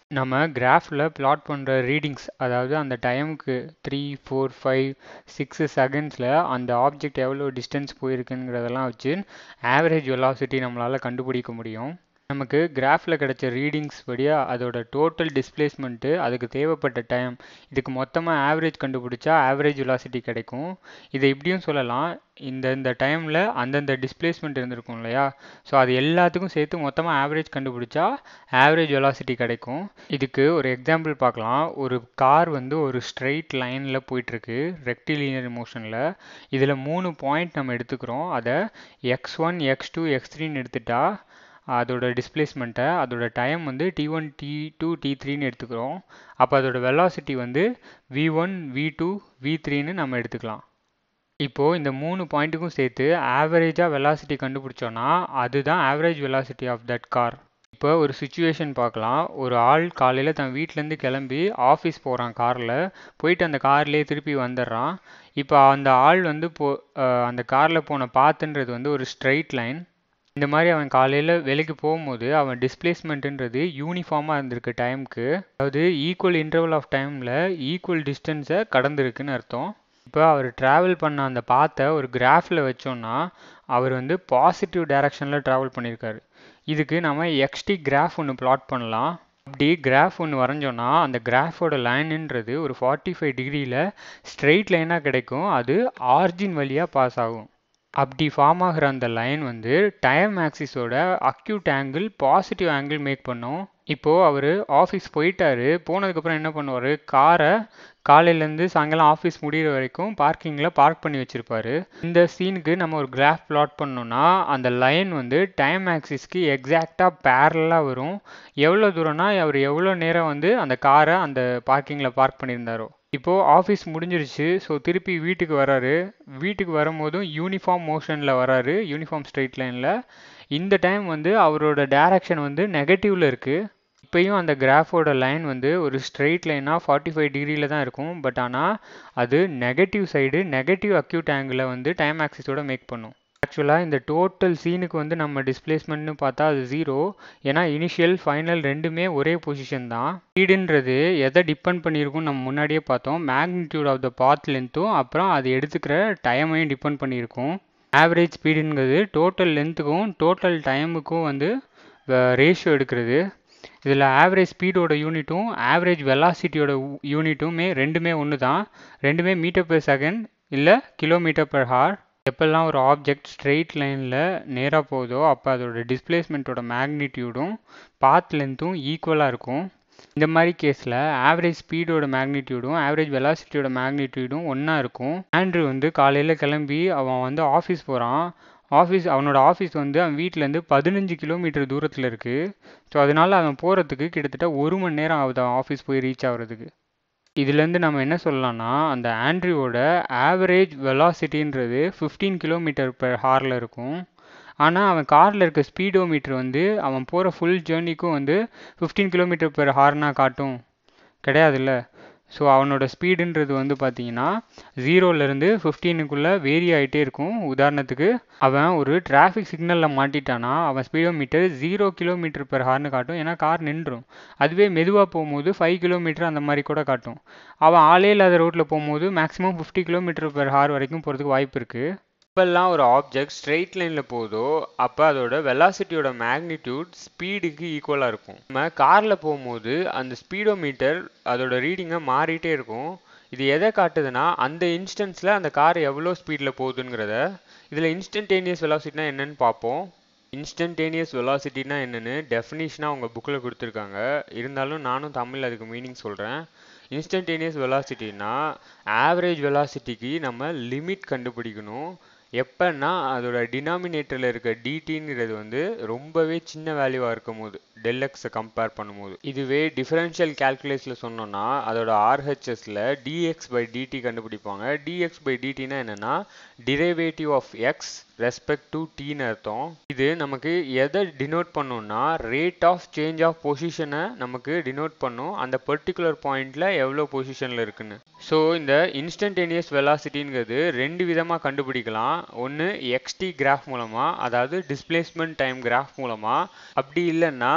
நம்ம கிராஃபில் பிளாட் பண்ணுற ரீடிங்ஸ் அதாவது அந்த டைமுக்கு த்ரீ ஃபோர் ஃபைவ் சிக்ஸ் செகண்ட்ஸில் அந்த ஆப்ஜெக்ட் எவ்வளோ டிஸ்டன்ஸ் போயிருக்குங்கிறதெல்லாம் வச்சு ஆவரேஜ் வெலாசிட்டி நம்மளால் கண்டுபிடிக்க முடியும் நமக்கு கிராஃபில் கிடைச்ச ரீடிங்ஸ் படியா அதோட டோட்டல் டிஸ்பிளேஸ்மெண்ட்டு அதுக்கு தேவைப்பட்ட டைம் இதுக்கு மொத்தமாக ஆவரேஜ் கண்டுபிடிச்சா ஆவரேஜ் வெலாசிட்டி கிடைக்கும் இதை இப்படியும் சொல்லலாம் இந்த இந்த டைமில் அந்தந்த டிஸ்பிளேஸ்மெண்ட் இருந்திருக்கும் இல்லையா ஸோ அது எல்லாத்துக்கும் சேர்த்து மொத்தமாக ஆவரேஜ் கண்டுபிடிச்சா ஆவரேஜ் வெலாசிட்டி கிடைக்கும் இதுக்கு ஒரு எக்ஸாம்பிள் பார்க்கலாம் ஒரு கார் வந்து ஒரு ஸ்ட்ரெயிட் லைனில் போயிட்டுருக்கு ரெக்டிலீனியர் மோஷனில் இதில் மூணு பாயிண்ட் நம்ம எடுத்துக்கிறோம் அதை X one X two X த்ரீன்னு எடுத்துட்டா அதோட டிஸ்பிளேஸ்மெண்ட்டை அதோட டைம் வந்து T one T two T த்ரீன்னு எடுத்துக்கிறோம் அப்போ அதோட வெலாசிட்டி வந்து V one V two V த்ரீன்னு நம்ம எடுத்துக்கலாம் இப்போது இந்த மூணு பாயிண்ட்டுக்கும் சேர்த்து ஆவரேஜாக வெலாசிட்டி கண்டுபிடிச்சோன்னா அதுதான் average velocity of that car இப்போ ஒரு சுச்சுவேஷன் பார்க்கலாம் ஒரு ஆள் காலையில் தன் வீட்டிலேருந்து கிளம்பி ஆஃபீஸ் போகிறான் காரில் போயிட்டு அந்த கார்லேயே திருப்பி வந்துடுறான் இப்போ அந்த ஆள் வந்து போ அந்த காரில் போன பாத்துன்றது வந்து ஒரு ஸ்ட்ரைட் லைன் இந்த மாதிரி அவன் காலையில் வேலைக்கு போகும்போது அவன் டிஸ்பிளேஸ்மெண்ட்டுன்றது யூனிஃபார்மாக இருந்திருக்கு டைமுக்கு அதாவது ஈக்குவல் இன்டர்வல் ஆஃப் டைமில் ஈக்குவல் டிஸ்டன்ஸை கடந்திருக்குன்னு அர்த்தம் இப்போ அவர் ட்ராவல் பண்ண அந்த பாத்தை ஒரு கிராஃபில் வச்சோன்னா அவர் வந்து பாசிட்டிவ் டைரக்ஷனில் ட்ராவல் பண்ணியிருக்காரு இதுக்கு நம்ம எக்ஸ்டி கிராஃப் ஒன்று பிளாட் பண்ணலாம் அப்படி கிராஃப் ஒன்று வரைஞ்சோன்னா அந்த கிராஃபோட லைனுன்றது ஒரு ஃபார்ட்டி ஃபைவ் டிகிரியில் ஸ்ட்ரெயிட் லைனாக கிடைக்கும் அது ஆர்ஜின் வழியாக பாஸ் ஆகும் அப்படி ஃபார்ம் ஆகிற அந்த லைன் வந்து டைம் ஆக்சிஸோட acute angle positive angle make பண்ணும் இப்போது அவர் ஆஃபீஸ் போயிட்டாரு போனதுக்கப்புறம் என்ன பண்ணுவார் காரை காலையிலேருந்து சாயங்காலம் ஆஃபீஸ் முடிகிற வரைக்கும் பார்க்கிங்கில் பார்க் பண்ணி வச்சுருப்பாரு இந்த சீனுக்கு நம்ம ஒரு கிராஃப் பிளாட் பண்ணோம்னா அந்த லைன் வந்து டைம் ஆக்சிஸ்க்கு எக்ஸாக்டாக பேரலாக வரும் எவ்வளோ தூரம்னா அவர் எவ்வளோ நேரம் வந்து அந்த காரை அந்த பார்க்கிங்கில் பார்க் பண்ணியிருந்தாரோ இப்போது ஆஃபீஸ் முடிஞ்சிருச்சு ஸோ திருப்பி வீட்டுக்கு வராரு வீட்டுக்கு வரும்போதும் யூனிஃபார்ம் மோஷனில் வராரு யூனிஃபார்ம் ஸ்ட்ரெயிட் லைனில் இந்த டைம் வந்து அவரோட டேரக்ஷன் வந்து நெகட்டிவில் இருக்குது இப்போயும் அந்த கிராஃபோட லைன் வந்து ஒரு ஸ்ட்ரெயிட் லைனாக ஃபார்ட்டி ஃபைவ் டிகிரியில் தான் இருக்கும் பட் ஆனால் அது நெகட்டிவ் சைடு நெகட்டிவ் அக்யூட் ஆங்கிளை வந்து டைம் ஆக்சிஸோட மேக் பண்ணும் ஆக்சுவலாக இந்த டோட்டல் சீனுக்கு வந்து நம்ம டிஸ்பிளேஸ்மெண்ட்னு பார்த்தா அது ஜீரோ ஏன்னா இனிஷியல் ஃபைனல் ரெண்டுமே ஒரே பொசிஷன் தான் ஸ்பீடுன்றது எதை டிபெண்ட் பண்ணியிருக்கும் நம்ம முன்னாடியே பார்த்தோம் மேக்னிடியூட் ஆஃப் த பாத் லென்த்தும் அப்புறம் அது எடுத்துக்கிற டைமையும் டிபெண்ட் பண்ணியிருக்கும் ஆவரேஜ் ஸ்பீடுங்கிறது டோட்டல் லென்த்துக்கும் டோட்டல் டைமுக்கும் வந்து ரேஷியோ எடுக்கிறது இதில் ஆவரேஜ் ஸ்பீடோட யூனிட்டும் ஆவரேஜ் வெலாசிட்டியோட யூனிட்டுமே ரெண்டுமே ஒன்று தான் ரெண்டுமே மீட்டர் பெர் செகண்ட் இல்லை கிலோமீட்டர் பெர் ஹார் எப்பெல்லாம் ஒரு ஆப்ஜெக்ட் ஸ்ட்ரெயிட் லைனில் நேராக போகுதோ அப்போ அதோட டிஸ்பிளேஸ்மெண்ட்டோட மேக்னிடியூடும் பாத் லென்த்தும் ஈக்குவலாக இருக்கும் இந்த மாதிரி கேஸில் ஆவரேஜ் ஸ்பீடோட மேக்னிடியூடும் ஆவரேஜ் வெலாசிட்டியோட மேக்னிடியூடும் ஒன்றா இருக்கும் ஆண்ட்ரு வந்து காலையில் கிளம்பி அவன் வந்து ஆஃபீஸ் போகிறான் ஆஃபீஸ் அவனோட ஆஃபீஸ் வந்து அவன் வீட்டிலேருந்து பதினஞ்சு கிலோமீட்டர் தூரத்தில் இருக்குது ஸோ அதனால் அவன் போகிறதுக்கு கிட்டத்தட்ட ஒரு மணி நேரம் ஆகுது அவன் ஆஃபீஸ் போய் ரீச் ஆகிறதுக்கு இதுலேருந்து நம்ம என்ன சொல்லலாம்னா அந்த ஆண்ட்ரியோட ஆவரேஜ் வெலாசிட்டின்றது ஃபிஃப்டீன் கிலோமீட்டர் பெர் ஹாரில் இருக்கும் ஆனால் அவன் காரில் இருக்க ஸ்பீடோமீட்டர் வந்து அவன் போகிற ஃபுல் ஜேர்னிக்கும் வந்து ஃபிஃப்டீன் கிலோமீட்டர் பெர் ஹார்னா காட்டும் கிடையாதுல்ல ஸோ அவனோட ஸ்பீடுன்றது வந்து பார்த்தீங்கன்னா ஜீரோலேருந்து ஃபிஃப்டீனுக்குள்ளே வேரி ஆகிட்டே இருக்கும் உதாரணத்துக்கு அவன் ஒரு டிராஃபிக் சிக்னலில் மாட்டிட்டானா அவன் ஸ்பீடோமீட்டர் ஜீரோ கிலோமீட்டர் பெர் ஹார்னு காட்டும் ஏன்னா கார் நின்றும் அதுவே மெதுவாக போகும்போது ஃபைவ் கிலோமீட்டர் அந்த மாதிரி கூட காட்டும் அவன் ஆளே இல்லாத ரோட்டில் போகும்போது maximum fifty kilometre per hour வரைக்கும் போகிறதுக்கு வாய்ப்பு இருக்குது எப்பெல்லாம் ஒரு ஆப்ஜெக்ட் ஸ்ட்ரெயிட் லைனில் போதோ அப்போ அதோட வெலாசிட்டியோட மேக்னிடியூட் ஸ்பீடுக்கு ஈக்குவலாக இருக்கும் நம்ம காரில் போகும்போது அந்த ஸ்பீடோமீட்டர் அதோட ரீடிங்கை மாறிட்டே இருக்கும் இது எதை காட்டுதுன்னா அந்த இன்ஸ்டன்ஸில் அந்த கார் எவ்வளோ ஸ்பீடில் போகுதுங்கிறத இதில் இன்ஸ்டன்டேனியஸ் வெலாசிட்டினா என்னன்னு பார்ப்போம் இன்ஸ்டன்டேனியஸ் வெலாசிட்டினா என்னென்னு டெஃபினிஷனாக அவங்க புக்கில் கொடுத்துருக்காங்க இருந்தாலும் நானும் தமிழ் அதுக்கு மீனிங் சொல்கிறேன் இன்ஸ்டன்டேனியஸ் வெலாசிட்டினா ஆவரேஜ் வெலாசிட்டிக்கு நம்ம லிமிட் கண்டுபிடிக்கணும் எப்போன்னா அதோட டினாமினேட்டரில் இருக்க டிடிங்கிறது வந்து ரொம்பவே சின்ன வேல்யூவாக இருக்கும் போது டெல்எக்ஸை கம்பேர் பண்ணும்போது இதுவே டிஃபரன்ஷியல் கேல்குலேஸில் சொன்னோன்னா அதோட ஆர்ஹெச்எஸில் டிஎக்ஸ் பை டிடி கண்டுபிடிப்பாங்க டிஎக்ஸ் பை டிடினா என்னென்னா derivative of X respect to டீன்னு அர்த்தம் இது நமக்கு எதை டினோட் பண்ணும்னா ரேட் ஆஃப் சேஞ்ச் ஆஃப் பொசிஷனை நமக்கு டினோட் பண்ணும் அந்த பர்டிகுலர் பாயிண்டில் எவ்வளோ பொசிஷனில் இருக்குன்னு ஸோ இந்த இன்ஸ்டன்டேனியஸ் வெலாசிட்டிங்கிறது ரெண்டு விதமாக கண்டுபிடிக்கலாம் ஒன்று எக்ஸ்டி கிராஃப் மூலமாக அதாவது டிஸ்பிளேஸ்மெண்ட் டைம் கிராஃப் மூலமாக அப்படி இல்லைன்னா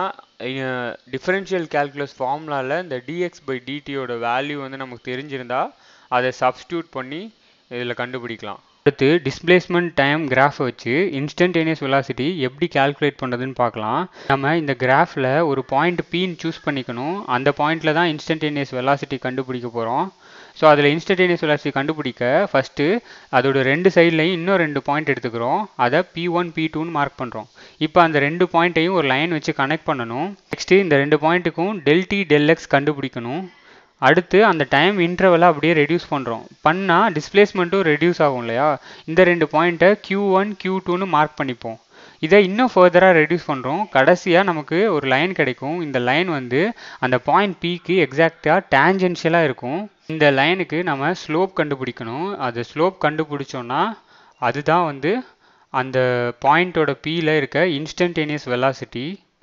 டிஃபரன்ஷியல் கேல்குலஸ் ஃபார்முலாவில் இந்த டிஎக்ஸ் பை டிடியோட வேல்யூ வந்து நமக்கு தெரிஞ்சிருந்தா அதை சப்ஸ்டியூட் பண்ணி இதில் கண்டுபிடிக்கலாம் அடுத்து டிஸ்பிளேஸ்மெண்ட் டைம் கிராஃபை வச்சு இன்ஸ்டன்டேனியஸ் வெலாசிட்டி எப்படி கால்குலேட் பண்ணுறதுன்னு பார்க்கலாம் நம்ம இந்த கிராஃபில் ஒரு பாயிண்ட் பின்னு சூஸ் பண்ணிக்கணும் அந்த பாயிண்டில் தான் இன்ஸ்டன்டேனியஸ் வெலாசிட்டி கண்டுபிடிக்க போகிறோம் ஸோ அதில் இன்ஸ்டன்டேனியஸ் வெலாசிட்டி கண்டுபிடிக்க ஃபஸ்ட்டு அதோட ரெண்டு சைட்லையும் இன்னும் ரெண்டு பாயிண்ட் எடுத்துக்கிறோம் அதை பி ஒன் பி டூன்னு மார்க் பண்ணுறோம் இப்போ அந்த ரெண்டு பாயிண்ட்டையும் ஒரு லைன் வச்சு கனெக்ட் பண்ணணும் நெக்ஸ்ட்டு இந்த ரெண்டு பாயிண்ட்டுக்கும் டெல் டி டெல் எக்ஸ் கண்டுபிடிக்கணும் அடுத்து அந்த டைம் இன்டர்வலை அப்படியே ரெடியூஸ் பண்ணுறோம் பண்ணால் டிஸ்பிளேஸ்மெண்ட்டும் ரெடியூஸ் ஆகும் இல்லையா இந்த ரெண்டு பாயிண்ட்டை க்யூ ஒன் க்யூ டூன்னு மார்க் பண்ணிப்போம் இதை இன்னும் ஃபர்தராக ரெடியூஸ் பண்ணுறோம் கடைசியாக நமக்கு ஒரு லைன் கிடைக்கும் இந்த லைன் வந்து அந்த பாயிண்ட் பிக்கு எக்ஸாக்டாக டேஞ்சென்ஷியலாக இருக்கும் இந்த லைனுக்கு நம்ம ஸ்லோப் கண்டுபிடிக்கணும் அது ஸ்லோப் கண்டுபிடிச்சோன்னா அதுதான் வந்து அந்த பாயிண்ட்டோட பியில் இருக்க இன்ஸ்டன்டேனியஸ் வெலாசிட்டி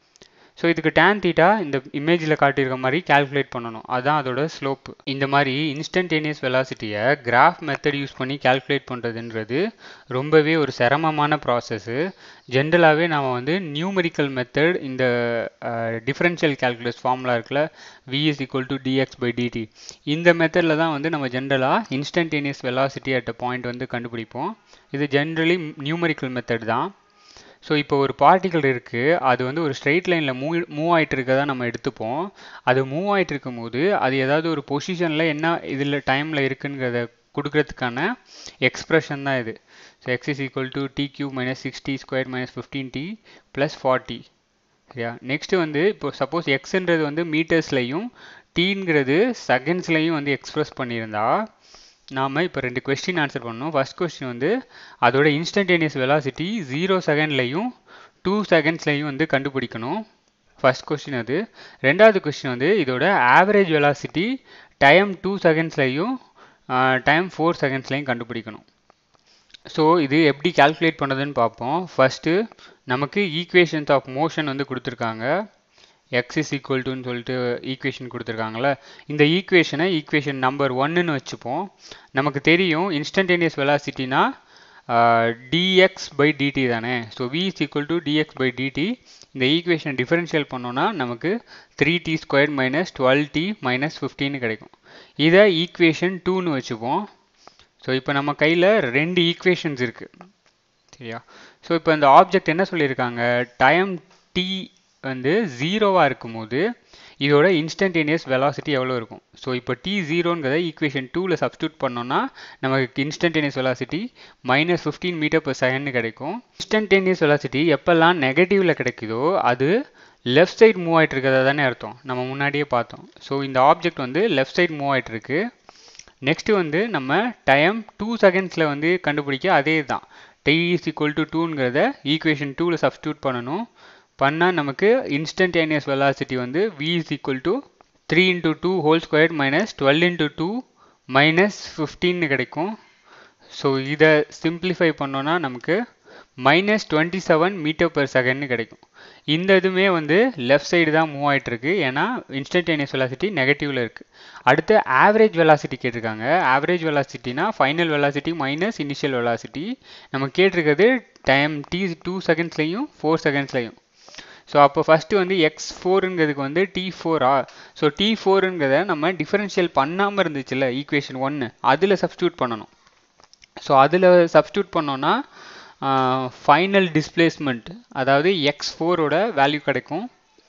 ஸோ இதுக்கு டேன் தீட்டா இந்த இமேஜில் காட்டியிருக்க மாதிரி கால்குலேட் பண்ணணும் அதுதான் அதோட ஸ்லோப் இந்த மாதிரி இன்ஸ்டன்டேனியஸ் வெலாசிட்டியை கிராஃப் மெத்தட் யூஸ் பண்ணி கால்குலேட் பண்ணுறதுன்றது ரொம்பவே ஒரு சிரமமான ப்ராசஸ்ஸு ஜென்ரலாகவே நாம் வந்து நியூமெரிக்கல் மெத்தட் இந்த டிஃபரன்ஷியல் கால்குலஸ் ஃபார்முலா இருக்குல்ல V is equal to dx by dt இந்த மெத்தடில் தான் வந்து நம்ம ஜென்ரலாக instantaneous velocity at a point வந்து கண்டுபிடிப்போம் இது ஜென்ரலி நியூமெரிக்கல் மெத்தட் தான் ஸோ இப்போ ஒரு பார்ட்டிக்கல் இருக்குது அது வந்து ஒரு ஸ்ட்ரெயிட் லைனில் மூவ் மூவ் ஆகிட்டு இருக்கதா நம்ம எடுத்துப்போம் அது மூவ் ஆகிட்டு இருக்கும்போது அது ஏதாவது ஒரு பொசிஷனில் என்ன இதில் டைமில் இருக்குங்கிறத கொடுக்கறதுக்கான எக்ஸ்ப்ரெஷன் தான் இது so X is equal to T cube minus sixty square minus fifteen T plus forty சரியா நெக்ஸ்ட்டு வந்து இப்போ சப்போஸ் எக்ஸுன்றது வந்து மீட்டர்ஸ்லையும் டீங்கிறது செகண்ட்ஸ்லையும் வந்து எக்ஸ்ப்ரெஸ் பண்ணியிருந்தா நாம் இப்போ ரெண்டு கொஸ்டின் ஆன்சர் பண்ணோம் ஃபர்ஸ்ட் கொஸ்டின் வந்து அதோட இன்ஸ்டன்டேனியஸ் வெலாசிட்டி ஜீரோ செகண்ட்லையும் டூ செகண்ட்ஸ்லையும் வந்து கண்டுபிடிக்கணும் ஃபர்ஸ்ட் கொஸ்டின் அது ரெண்டாவது கொஸ்டின் வந்து இதோட ஆவரேஜ் வெலாசிட்டி டைம் டூ செகண்ட்ஸ்லையும் டைம் ஃபோர் செகண்ட்ஸ்லையும் கண்டுபிடிக்கணும் ஸோ இது எப்படி கால்குலேட் பண்ணுறதுன்னு பார்ப்போம் ஃபஸ்ட்டு நமக்கு ஈக்குவேஷன்ஸ் ஆஃப் மோஷன் வந்து கொடுத்துருக்காங்க எக்ஸ் இஸ் ஈக்குவல் டுன்னு சொல்லிட்டு ஈக்குவேஷன் கொடுத்துருக்காங்களே இந்த ஈக்குவேஷனை ஈக்குவேஷன் நம்பர் ஒன்னுன்னு வச்சுப்போம் நமக்கு தெரியும் இன்ஸ்டன்டேனியஸ் வெலாசிட்டினா டிஎக்ஸ் பை டிடி தானே so we is equal to dx by dt இந்த ஈக்குவேஷன் டிஃபரன்ஷியல் பண்ணோன்னா நமக்கு three T square minus twelve T minus ஃபிஃப்டின்னு கிடைக்கும் இதை ஈக்குவேஷன் டூன்னு வச்சுப்போம் ஸோ இப்போ நம்ம கையில் ரெண்டு ஈக்குவேஷன்ஸ் இருக்குது சரியா ஸோ இப்போ இந்த ஆப்ஜெக்ட் என்ன சொல்லியிருக்காங்க டைம் டி வந்து ஜீரோவாக இருக்கும்போது இதோட இன்ஸ்டன்டேனியஸ் வெலாசிட்டி எவ்வளோ இருக்கும் ஸோ இப்போ டி ஜீரோங்கிறத ஈக்குவேஷன் டூவில் சப்ஸ்டியூட் பண்ணோன்னா நமக்கு instantaneous velocity minus fifteen metre per second கிடைக்கும் இன்ஸ்டன்டேனியஸ் வெலாசிட்டி எப்போல்லாம் நெகட்டிவில் கிடைக்குதோ அது லெஃப்ட் சைடு மூவ் ஆகிட்டு இருக்கிறதா தானே அர்த்தம் நம்ம முன்னாடியே பார்த்தோம் ஸோ இந்த ஆப்ஜெக்ட் வந்து லெஃப்ட் சைடு மூவ் ஆகிட்டு இருக்கு நெக்ஸ்ட்டு வந்து நம்ம டைம் டூ செகண்ட்ஸில் வந்து கண்டுபிடிக்க அதே தான் டி இஸ் ஈக்குவல் டு டூங்கிறத ஈக்குவேஷன் டூவில் சப்ஸ்டியூட் பண்ணணும் பண்ணால் நமக்கு இன்ஸ்டன்டேனியஸ் வெலாசிட்டி வந்து V is equal to three into two whole square minus twelve into two minus ஃபிஃப்டீன்னு கிடைக்கும் ஸோ இதை சிம்பிளிஃபை பண்ணோன்னா நமக்கு minus twenty seven metre per செகண்ட்னு கிடைக்கும் இந்த இதுவுமே வந்து லெஃப்ட் சைடு தான் மூவ் ஆகிட்டு இருக்கு ஏன்னா இன்ஸ்டன்டேனியஸ் வெலாசிட்டி நெகட்டிவ்ல இருக்கு அடுத்து ஆவரேஜ் வெலாசிட்டி கேட்டிருக்காங்க ஆவரேஜ் வெலாசிட்டினா final velocity minus initial velocity நம்ம கேட்டிருக்கிறது டைம் டி டூ செகண்ட்ஸ்லையும் ஃபோர் செகண்ட்ஸ்லையும் ஸோ அப்போ ஃபஸ்ட்டு வந்து எக்ஸ் ஃபோருங்கிறதுக்கு வந்து டி ஃபோரா ஸோ டி ஃபோருங்கிறத நம்ம டிஃபரன்ஷியல் பண்ணாமல் இருந்துச்சுல்ல ஈக்குவேஷன் ஒன்று அதில் சப்ஸ்டியூட் பண்ணணும் ஸோ அதில் சப்ஸ்டியூட் பண்ணோன்னா ஃபைனல் டிஸ்பிளேஸ்மெண்ட் அதாவது எக்ஸ் ஃபோரோட வேல்யூ கிடைக்கும்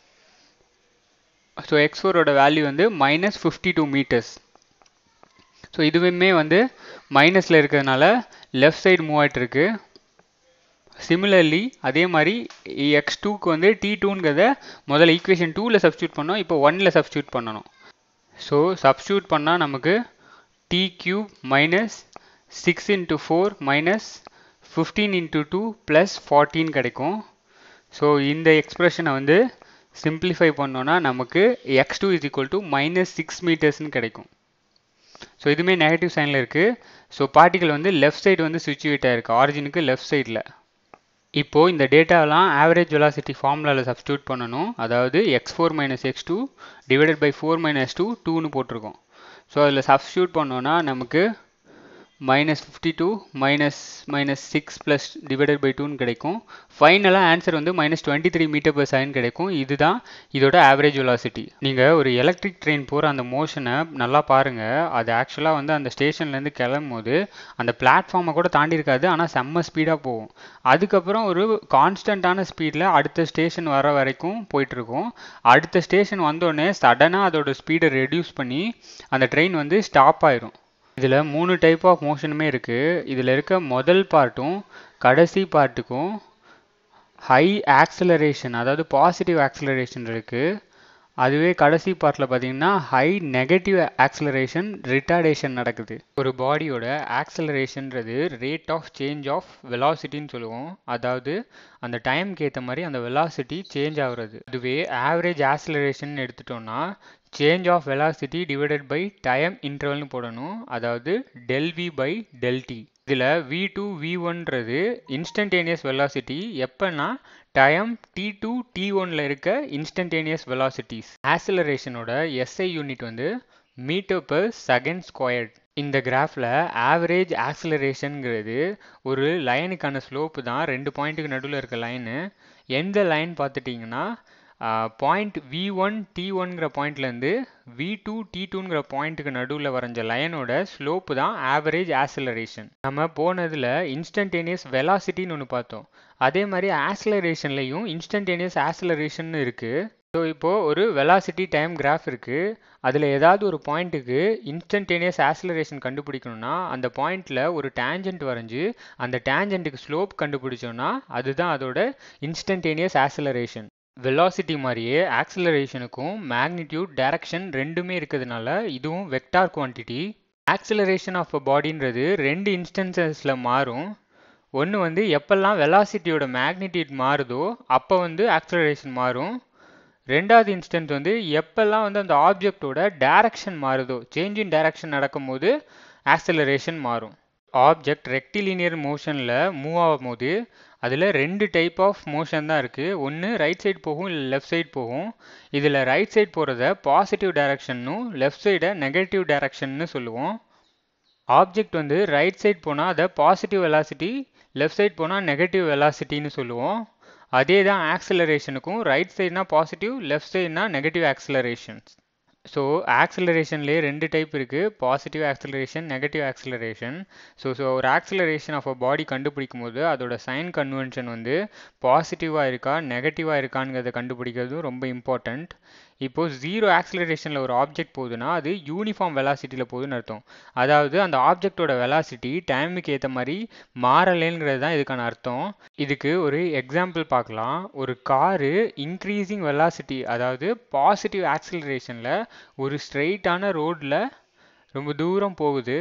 ஸோ எக்ஸ் ஃபோரோட வேல்யூ வந்து minus fifty two metres so இதுவுமே வந்து மைனஸில் இருக்கிறதுனால லெஃப்ட் சைடு மூவ் ஆகிட்டு இருக்கு சிமிலர்லி அதே மாதிரி எக்ஸ் டூக்கு வந்து டி டூங்கிறத முதல்ல ஈக்குவேஷன் டூவில் சப்ஸ்டியூட் பண்ணோம் இப்போ ஒன்னில் சப்ஸ்டியூட் பண்ணணும் ஸோ சப்ஸ்டியூட் பண்ணால் நமக்கு T cube minus six into four minus fifteen into two plus fourteen கிடைக்கும் ஸோ இந்த எக்ஸ்ப்ரெஷனை வந்து சிம்பிளிஃபை பண்ணோன்னா நமக்கு X two is equal to minus six மீட்டர்ஸ்னு கிடைக்கும் ஸோ இதுவுமே நெகட்டிவ் சைனில் இருக்குது ஸோ பார்ட்டிகல் வந்து லெஃப்ட் சைடு வந்து சுச்சுவேட் ஆயிருக்கு ஆரிஜினுக்கு லெஃப்ட் சைடில் இப்போது இந்த டேட்டாலாம் ஆவரேஜ் வெலாசிட்டி ஃபார்முலாவில் சப்ஸ்டியூட் பண்ணணும் அதாவது X four minus X two divided by four minus two டூன்னு போட்டிருக்கோம் ஸோ அதில் சப்ஸ்டியூட் பண்ணோன்னா நமக்கு minus fifty two minus minus six plus divided by டூன்னு கிடைக்கும் ஃபைனலாக ஆன்சர் வந்து minus twenty three metre per second கிடைக்கும் இதுதான் இதோட ஆவரேஜ் வெலாசிட்டி நீங்கள் ஒரு எலக்ட்ரிக் ட்ரெயின் போகிற அந்த மோஷனை நல்லா பாருங்கள் அது ஆக்சுவலாக வந்து அந்த ஸ்டேஷன்லேருந்து கிளம்பும் போது அந்த பிளாட்ஃபார்மை கூட தாண்டி இருக்காது ஆனால் செம்ம ஸ்பீடாக போகும் அதுக்கப்புறம் ஒரு கான்ஸ்டண்ட்டான ஸ்பீடில் அடுத்த ஸ்டேஷன் வர வரைக்கும் போயிட்டுருக்கும் அடுத்த ஸ்டேஷன் வந்தோடனே சடனாக அதோட ஸ்பீடை ரெடியூஸ் பண்ணி அந்த ட்ரெயின் வந்து ஸ்டாப் ஆயிரும் இதில் மூணு டைப் ஆஃப் மோஷனுமே இருக்குது இதில் இருக்க முதல் பார்ட்டும் கடைசி பார்ட்டுக்கும் ஹை ஆக்சலரேஷன் அதாவது பாசிட்டிவ் ஆக்சலரேஷன் இருக்குது அதுவே கடைசி பார்ட்டில் பார்த்தீங்கன்னா ஹை நெகட்டிவ் ஆக்சலரேஷன் ரிட்டார்டேஷன் நடக்குது ஒரு பாடியோட ஆக்சலரேஷன்றது ரேட் ஆஃப் சேஞ்ச் ஆஃப் வெலாசிட்டின்னு சொல்லுவோம் அதாவது அந்த டைம்க்கு ஏற்ற மாதிரி அந்த வெலாசிட்டி சேஞ்ச் ஆகுறது அதுவே ஆவரேஜ் ஆக்சலரேஷன் எடுத்துட்டோம்னா change of velocity divided by time இன்டர்வல்னு போடணும் அதாவது del V by del T இதில் வி டூ வி ஒன்றது இன்ஸ்டன்டேனியஸ் வெலாசிட்டி எப்போனா டைம் டி டூ டி ஒனில் இருக்க இன்ஸ்டன்டேனியஸ் வெலாசிட்டிஸ் ஆக்சலரேஷனோட எஸ்ஐ யூனிட் வந்து மீட்டர் பர் செகண்ட் ஸ்கொயர்ட் இந்த கிராஃபில் ஆவரேஜ் ஆக்சலரேஷனுங்கிறது ஒரு லைனுக்கான ஸ்லோப்பு தான் ரெண்டு பாயிண்ட்டுக்கு நடுவில் இருக்க லைனு எந்த லைன் பார்த்துட்டிங்கன்னா பாயிண்ட் வி ஒன் டி ஒன்கிற பாயிண்ட்லேருந்து வி டூ டி டூங்கிற பாயிண்ட்டுக்கு நடுவில் வரைஞ்ச லைனோட ஸ்லோப்பு தான் ஆவரேஜ் ஆக்சலரேஷன் நம்ம போனதில் இன்ஸ்டன்டேனியஸ் வெலாசிட்டின்னு ஒன்று பார்த்தோம் அதே மாதிரி ஆக்சலரேஷன்லையும் இன்ஸ்டன்டேனியஸ் ஆக்சலரேஷன் இருக்குது ஸோ இப்போது ஒரு வெலாசிட்டி டைம் கிராஃப் இருக்குது அதில் ஏதாவது ஒரு பாயிண்ட்டுக்கு இன்ஸ்டன்டேனியஸ் ஆக்சலரேஷன் கண்டுபிடிக்கணும்னா அந்த பாயிண்டில் ஒரு டேஞ்சன்ட் வரைஞ்சி அந்த டேஞ்சன்ட்டுக்கு ஸ்லோப் கண்டுபிடிச்சோன்னா அதுதான் அதோட இன்ஸ்டன்டேனியஸ் ஆக்சலரேஷன் வெலாசிட்டி மாதிரியே ஆக்சலரேஷனுக்கும் மேக்னிடியூட் டைரக்ஷன் ரெண்டுமே இருக்கிறதுனால இதுவும் vector quantity acceleration of a பாடின்றது ரெண்டு இன்ஸ்டன்சஸில் மாறும் ஒன்று வந்து எப்பெல்லாம் வெலாசிட்டியோட மேக்னிடியூட் மாறுதோ அப்போ வந்து ஆக்சலரேஷன் மாறும் ரெண்டாவது இன்ஸ்டன்ட் வந்து எப்பெல்லாம் வந்து அந்த ஆப்ஜெக்டோட டைரக்ஷன் மாறுதோ சேஞ்ச் இன் டைரக்ஷன் நடக்கும்போது ஆக்சலரேஷன் மாறும் ஆப்ஜெக்ட் ரெக்டிலீனியர் மோஷனில் மூவ் ஆகும்போது அதில் ரெண்டு டைப் ஆஃப் மோஷன் தான் இருக்குது ஒன்று ரைட் சைடு போகும் இல்லை லெஃப்ட் சைடு போகும் இதில் ரைட் சைடு போகிறத பாசிட்டிவ் டைரக்ஷன்னும் லெஃப்ட் சைடை நெகட்டிவ் டைரக்ஷன்னு சொல்லுவோம் ஆப்ஜெக்ட் வந்து ரைட் சைடு போனால் அதை பாசிட்டிவ் வெலாசிட்டி லெஃப்ட் சைடு போனால் நெகட்டிவ் வெலாசிட்டின்னு சொல்லுவோம் அதே தான் ஆக்சலரேஷனுக்கும் ரைட் சைடுனா பாசிட்டிவ் லெஃப்ட் சைடுனா நெகட்டிவ் ஆக்சலரேஷன்ஸ் ஸோ ஆக்சலரேஷன்லேயே ரெண்டு டைப் இருக்குது positive acceleration negative acceleration so so ஒரு ஆக்சலரேஷன் ஆஃப் அ பாடி கண்டுபிடிக்கும் போது அதோட சைன் கன்வென்ஷன் வந்து பாசிட்டிவாக இருக்கா நெகட்டிவாக இருக்காங்கிறத கண்டுபிடிக்கிறதும் ரொம்ப இம்பார்ட்டண்ட் இப்போது ஜீரோ ஆக்சலரேஷனில் ஒரு ஆப்ஜெக்ட் போகுதுன்னா அது யூனிஃபார்ம் வெலாசிட்டியில் போகுதுன்னு அர்த்தம் அதாவது அந்த ஆப்ஜெக்டோட வெலாசிட்டி டைமுக்கு ஏற்ற மாதிரி மாறலைங்கிறது தான் இதுக்கான அர்த்தம் இதுக்கு ஒரு எக்ஸாம்பிள் பார்க்கலாம் ஒரு காரு இன்க்ரீசிங் வெலாசிட்டி அதாவது பாசிட்டிவ் ஆக்சலரேஷனில் ஒரு ஸ்ட்ரெயிட்டான ரோடில் ரொம்ப தூரம் போகுது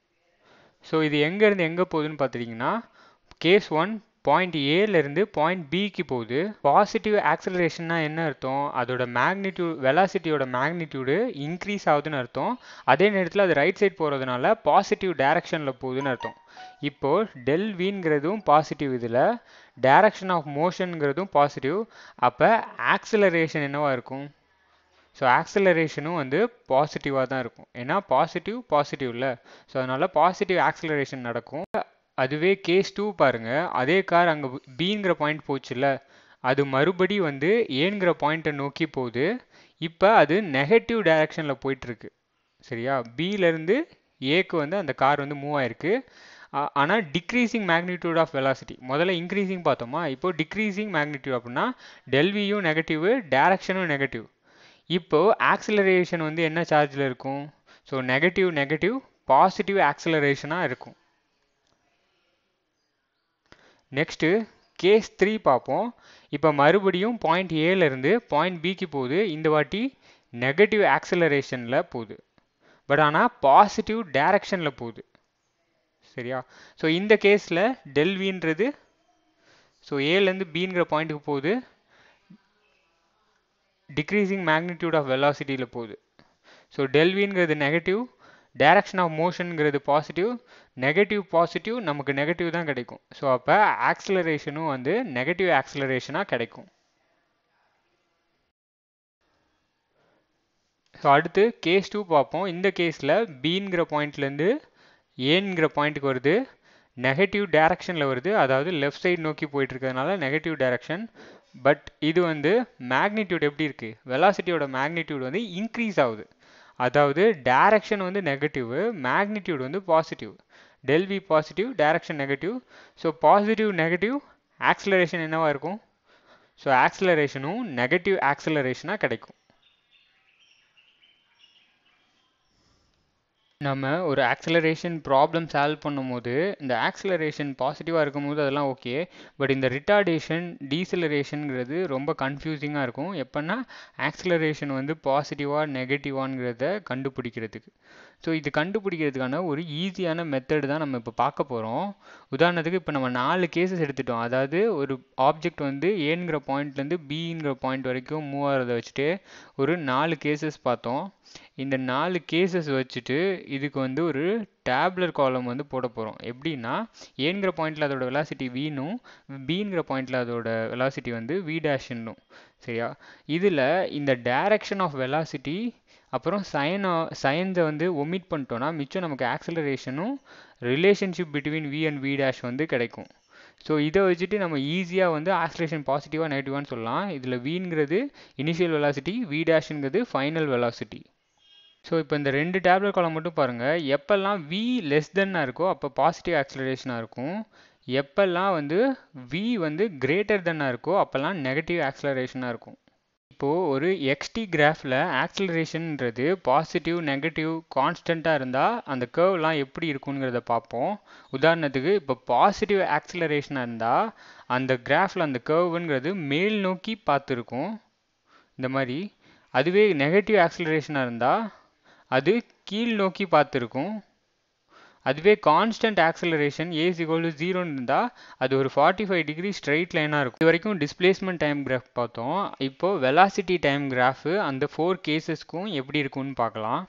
ஸோ இது எங்கேருந்து எங்கே போகுதுன்னு பார்த்துட்டிங்கன்னா கேஸ் ஒன் பாயிண்ட் ஏலேருந்து பாயிண்ட் பிக்கு போகுது பாசிட்டிவ் ஆக்சலரேஷன்னா என்ன அர்த்தம் அதோட மேக்னிடியூட் வெலாசிட்டியோட மேக்னிடியூடு இன்க்ரீஸ் ஆகுதுன்னு அர்த்தம் அதே நேரத்தில் அது ரைட் சைட் போகிறதுனால பாசிட்டிவ் டைரக்ஷனில் போகுதுன்னு அர்த்தம் இப்போது டெல் விங்கிறதும் பாசிட்டிவ் இதில் டைரக்ஷன் ஆஃப் மோஷனுங்கிறதும் பாசிட்டிவ் அப்போ ஆக்சலரேஷன் என்னவா இருக்கும் ஸோ ஆக்சலரேஷனும் வந்து பாசிட்டிவாக தான் இருக்கும் ஏன்னா பாசிட்டிவ் பாசிட்டிவ்ல ஸோ அதனால் பாசிட்டிவ் ஆக்சலரேஷன் நடக்கும் அதுவே கேஸ் டூ பாருங்கள் அதே கார் அங்கே பிங்கிற பாயிண்ட் போச்சுல்ல அது மறுபடி வந்து ஏங்கிற பாயிண்ட்டை நோக்கி போகுது இப்போ அது நெகட்டிவ் டைரக்ஷனில் போயிட்டுருக்கு சரியா பியிலேருந்து ஏக்கு வந்து அந்த கார் வந்து மூவ் ஆயிருக்கு ஆனால் டிக்ரீசிங் மேக்னிடியூட் ஆஃப் வெலாசிட்டி முதல்ல இன்க்ரீசிங் பார்த்தோமா இப்போ டிக்ரீசிங் மேக்னிடியூட் அப்படின்னா டெல்வியும் நெகட்டிவ் டைரக்ஷனும் நெகட்டிவ் இப்போது ஆக்சலரேஷன் வந்து என்ன சார்ஜில் இருக்கும் ஸோ நெகட்டிவ் நெகட்டிவ் பாசிட்டிவ் ஆக்சலரேஷனாக இருக்கும் நெக்ஸ்ட்டு கேஸ் த்ரீ பார்ப்போம் இப்போ மறுபடியும் பாயிண்ட் ஏலேருந்து பாயிண்ட் பிக்கு போகுது இந்த வாட்டி நெகட்டிவ் ஆக்சலரேஷனில் போகுது பட் ஆனால் பாசிட்டிவ் டைரக்ஷனில் போகுது சரியா ஸோ இந்த கேஸில் டெல்வின்றது ஸோ ஏலேருந்து பிங்கிற பாயிண்ட்டுக்கு போகுது டிக்ரீசிங் மேக்னிடியூட் ஆஃப் வெலாசிட்டியில் போகுது ஸோ டெல்விங்கிறது நெகட்டிவ் டைரக்ஷன் ஆஃப் மோஷனுங்கிறது பாசிட்டிவ் நெகட்டிவ் பாசிட்டிவ் நமக்கு நெகட்டிவ் தான் கிடைக்கும் ஸோ அப்போ ஆக்சலரேஷனும் வந்து நெகட்டிவ் ஆக்சலரேஷனாக கிடைக்கும் ஸோ அடுத்து கேஸ் டூ பார்ப்போம் இந்த கேஸில் பிங்கிற பாயிண்ட்லேருந்து ஏங்கிற பாயிண்ட்டுக்கு வருது நெகட்டிவ் டைரக்ஷனில் வருது அதாவது லெஃப்ட் சைடு நோக்கி போயிட்டு இருக்கிறதுனால நெகட்டிவ் டைரக்ஷன் பட் இது வந்து மேக்னிடியூட் எப்படி இருக்குது வெலாசிட்டியோட மேக்னிடியூட் வந்து இன்க்ரீஸ் ஆகுது அதாவது டைரக்ஷன் வந்து நெகட்டிவ் மேக்னிடியூட் வந்து positive del v positive direction negative so positive negative acceleration என்னவா இருக்கும் ஸோ ஆக்சிலரேஷனும் நெகட்டிவ் ஆக்சிலரேஷனாக கிடைக்கும் நம்ம ஒரு ஆக்சலரேஷன் ப்ராப்ளம் சால்வ் பண்ணும்போது இந்த ஆக்சலரேஷன் பாசிட்டிவாக இருக்கும்போது அதெல்லாம் ஓகே பட் இந்த ரிட்டார்டேஷன் டீசலரேஷனுங்கிறது ரொம்ப கன்ஃபியூசிங்காக இருக்கும் எப்போன்னா ஆக்சலரேஷன் வந்து பாசிட்டிவாக நெகட்டிவாங்கிறத கண்டுபிடிக்கிறதுக்கு ஸோ இது கண்டுபிடிக்கிறதுக்கான ஒரு ஈஸியான மெத்தடு தான் நம்ம இப்போ பார்க்க போகிறோம் உதாரணத்துக்கு இப்போ நம்ம நாலு கேசஸ் எடுத்துட்டோம் அதாவது ஒரு ஆப்ஜெக்ட் வந்து ஏங்கிற பாயிண்ட்லேருந்து பிங்கிற பாயிண்ட் வரைக்கும் மூவ் ஆகிறத வச்சுட்டு ஒரு நாலு கேசஸ் பார்த்தோம் இந்த நாலு கேசஸ் வச்சுட்டு இதுக்கு வந்து ஒரு டேப்லர் காலம் வந்து போட போகிறோம் எப்படின்னா ஏங்கிற பாயிண்டில் அதோட வெலாசிட்டி வீனும் பிங்கிற பாயிண்டில் அதோட வெலாசிட்டி வந்து வி டேஷ்னும் சரியா இதில் இந்த டைரக்ஷன் ஆஃப் வெலாசிட்டி அப்புறம் சயனோ சயன்ஸை வந்து ஒமிட் பண்ணிட்டோன்னா மிச்சம் நமக்கு ஆக்சலரேஷனும் relationship between v and v dash வந்து கிடைக்கும் ஸோ இதை வச்சுட்டு நம்ம ஈஸியாக வந்து ஆக்சலேஷன் பாசிட்டிவாக நெகட்டிவான்னு சொல்லலாம் இதில் வீங்கிறது இனிஷியல் வெலாசிட்டி வி டேஷுங்கிறது ஃபைனல் வெலாசிட்டி ஸோ இப்போ இந்த ரெண்டு டேப்லெட் காலம் மட்டும் பாருங்கள் எப்போல்லாம் வி லெஸ் தென்னாக இருக்கோ அப்போ பாசிட்டிவ் ஆக்சலரேஷனாக இருக்கும் எப்போல்லாம் வந்து வி வந்து கிரேட்டர் தென்னாக இருக்கோ அப்போல்லாம் நெகட்டிவ் ஆக்சலரேஷனாக இருக்கும் இப்போது ஒரு எக்ஸ்டி கிராஃபில் ஆக்சலரேஷன்ன்றது பாசிட்டிவ் நெகட்டிவ் கான்ஸ்டண்ட்டாக இருந்தால் அந்த கேர்வ்லாம் எப்படி இருக்குங்கிறத பார்ப்போம் உதாரணத்துக்கு இப்போ பாசிட்டிவ் ஆக்சலரேஷனாக இருந்தால் அந்த கிராஃபில் அந்த கேர்வுங்கிறது மேல் நோக்கி பார்த்துருக்கும் இந்த மாதிரி அதுவே நெகட்டிவ் ஆக்சலரேஷனாக இருந்தால் அது கீழ் நோக்கி பார்த்துருக்கும் அதுவே constant acceleration as equal to ஜீரோன்னு இருந்தால் அது ஒரு ஃபார்ட்டி ஃபைவ் டிகிரி ஸ்ட்ரைட் லைனாக இருக்கும் இது வரைக்கும் டிஸ்பிளேஸ்மெண்ட் டைம் கிராஃப் பார்த்தோம் இப்போது வெலாசிட்டி டைம் கிராஃபு அந்த ஃபோர் கேசஸ்க்கும் எப்படி இருக்கும்னு பார்க்கலாம்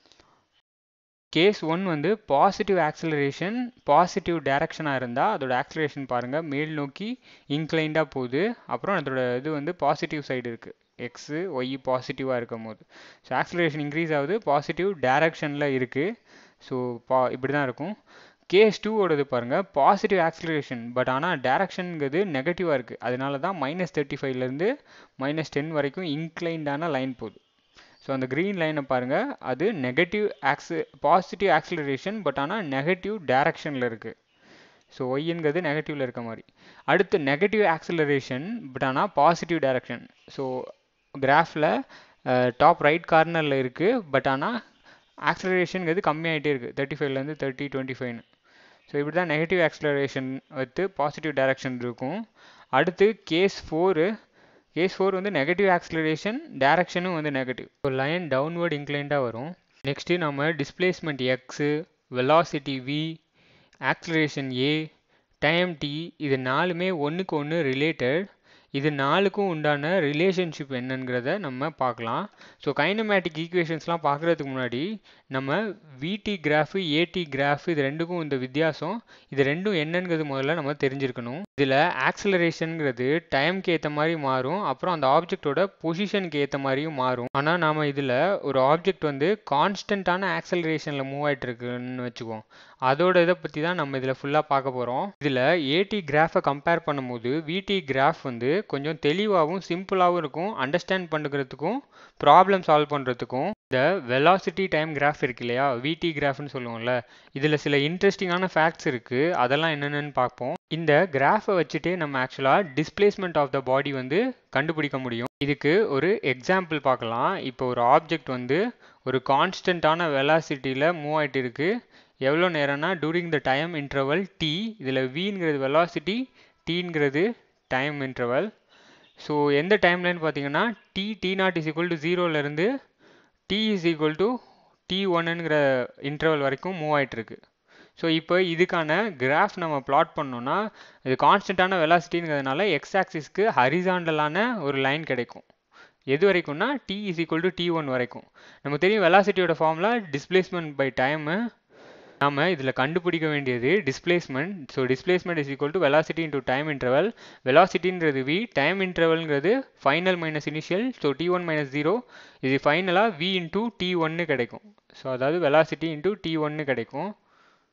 கேஸ் ஒன் வந்து பாசிட்டிவ் ஆக்சலரேஷன் பாசிட்டிவ் டைரக்ஷனாக இருந்தால் அதோட ஆக்சலரேஷன் பாருங்கள் மேல் நோக்கி இன்க்ளைண்டாக போகுது அப்புறம் அதோட இது வந்து பாசிட்டிவ் சைடு இருக்குது எக்ஸு ஒய் பாசிட்டிவாக இருக்கும் போது ஸோ ஆக்சலரேஷன் இன்க்ரீஸ் ஆகுது பாசிட்டிவ் டைரக்ஷனில் இருக்குது ஸோ பா இப்படி தான் இருக்கும் கேஸ் டூவோடது பாருங்கள் பாசிட்டிவ் ஆக்சலரேஷன் பட் ஆனால் டேரக்ஷனுங்கிறது நெகட்டிவாக இருக்குது அதனால தான் மைனஸ் தேர்ட்டி ஃபைவ்லேருந்து மைனஸ் டென் வரைக்கும் இன்க்ளைண்டான லைன் போகுது ஸோ அந்த க்ரீன் லைனை பாருங்கள் அது நெகட்டிவ் ஆக்சு பாசிட்டிவ் ஆக்சலரேஷன் பட் ஆனால் நெகட்டிவ் டேரக்ஷனில் இருக்குது ஸோ ஒய்ங்கிறது நெகட்டிவில் இருக்க மாதிரி அடுத்து நெகட்டிவ் ஆக்சலரேஷன் பட் ஆனால் பாசிட்டிவ் டைரக்ஷன் ஸோ கிராஃபில் டாப் ரைட் கார்னரில் இருக்குது பட் ஆனால் ஆக்சலரேஷனுங்கிறது கம்மியாகிட்டே இருக்குது தேர்ட்டி ஃபைவ்லேருந்து தேர்ட்டி டுவெண்ட்டி ஃபைவ்னு ஸோ இப்படி தான் நெகட்டிவ் ஆக்சலரேஷன் வந்து பாசிட்டிவ் டைரக்ஷன் இருக்கும் அடுத்து கேஸ் ஃபோரு கேஸ் ஃபோர் வந்து நெகட்டிவ் ஆக்சலரேஷன் டைரக்ஷனும் வந்து நெகட்டிவ் ஸோ லைன் டவுன்வர்ட் இன்க்ளைண்டாக வரும் நெக்ஸ்ட்டு நம்ம displacement x velocity v acceleration a time t இது நாலுமே ஒன்றுக்கு ஒன்று ரிலேட்டட் இது நாலுக்கும் உண்டான ரிலேஷன்ஷிப் என்னங்கிறத நம்ம பார்க்கலாம் ஸோ கைனமேட்டிக் ஈக்குவேஷன்ஸ்லாம் பார்க்குறதுக்கு முன்னாடி நம்ம விடி கிராஃபு ஏடி கிராஃப் இது ரெண்டுக்கும் இந்த வித்தியாசம் இது ரெண்டும் என்னங்கிறது முதல்ல நம்ம தெரிஞ்சிருக்கணும் இதில் ஆக்சலரேஷனுங்கிறது டைம்க்கு ஏற்ற மாதிரி மாறும் அப்புறம் அந்த ஆப்ஜெக்டோட பொசிஷனுக்கு ஏற்ற மாதிரியும் மாறும் ஆனால் நாம் இதில் ஒரு ஆப்ஜெக்ட் வந்து கான்ஸ்டண்ட்டான ஆக்சலரேஷனில் மூவ் ஆகிட்டு இருக்குன்னு வச்சுக்குவோம் அதோட இதை பற்றி தான் நம்ம இதில் ஃபுல்லாக பார்க்க போகிறோம் இதில் ஏடி கிராஃபை கம்பேர் பண்ணும்போது விடி கிராஃப் வந்து கொஞ்சம் தெளிவாகவும் சிம்பிளாகவும் இருக்கும் அண்டர்ஸ்டாண்ட் பண்ணுறதுக்கும் ப்ராப்ளம் சால்வ் பண்ணுறதுக்கும் இந்த வெலாசிட்டி டைம் கிராஃப் இருக்கு இல்லையா விடி கிராஃப்னு சொல்லுவோம்ல இதில் சில இன்ட்ரெஸ்டிங்கான ஃபேக்ட்ஸ் இருக்குது அதெல்லாம் என்னென்னு பார்ப்போம் இந்த கிராஃபை வச்சுட்டே நம்ம ஆக்சுவலாக டிஸ்பிளேஸ்மெண்ட் ஆஃப் த பாடி வந்து கண்டுபிடிக்க முடியும் இதுக்கு ஒரு எக்ஸாம்பிள் பார்க்கலாம் இப்போ ஒரு ஆப்ஜெக்ட் வந்து ஒரு கான்ஸ்டண்ட்டான வெலாசிட்டியில் மூவ் ஆகிட்டு இருக்குது எவ்வளோ நேரம்னா during the time interval t இதில் விங்கிறது வெலாசிட்டி டீங்கிறது டைம் இன்டர்வல் ஸோ எந்த டைம்லன்னு பார்த்தீங்கன்னா t t naught is equal to ஜீரோலேருந்து t is equal to t ஒன்னுங்கிற இன்டர்வல் வரைக்கும் மூவ் ஆகிட்டுருக்கு ஸோ இப்போ இதுக்கான கிராஃப் நம்ம பிளாட் பண்ணோன்னா இது கான்ஸ்டண்ட்டான வெலாசிட்டிங்கிறதுனால எக்ஸ் ஆக்சிஸ்க்கு ஹரிசாண்டலான ஒரு லைன் கிடைக்கும் எது வரைக்கும்னா t is equal to t one வரைக்கும் நமக்கு தெரியும் வெலாசிட்டியோட ஃபார்முலா டிஸ்பிளேஸ்மெண்ட் பை டைமு நாம் இதில் கண்டுபிடிக்க வேண்டியது displacement so displacement is equal to velocity into time interval வெலாசிட்டின்றது வி டைம் இன்டர்வல்ங்கிறது final minus initial so t one minus zero இது ஃபைனலாக வி இன்டூ டி ஒன்னு கிடைக்கும் ஸோ அதாவது வெலாசிட்டி இன்டூ டி ஒன்னு கிடைக்கும்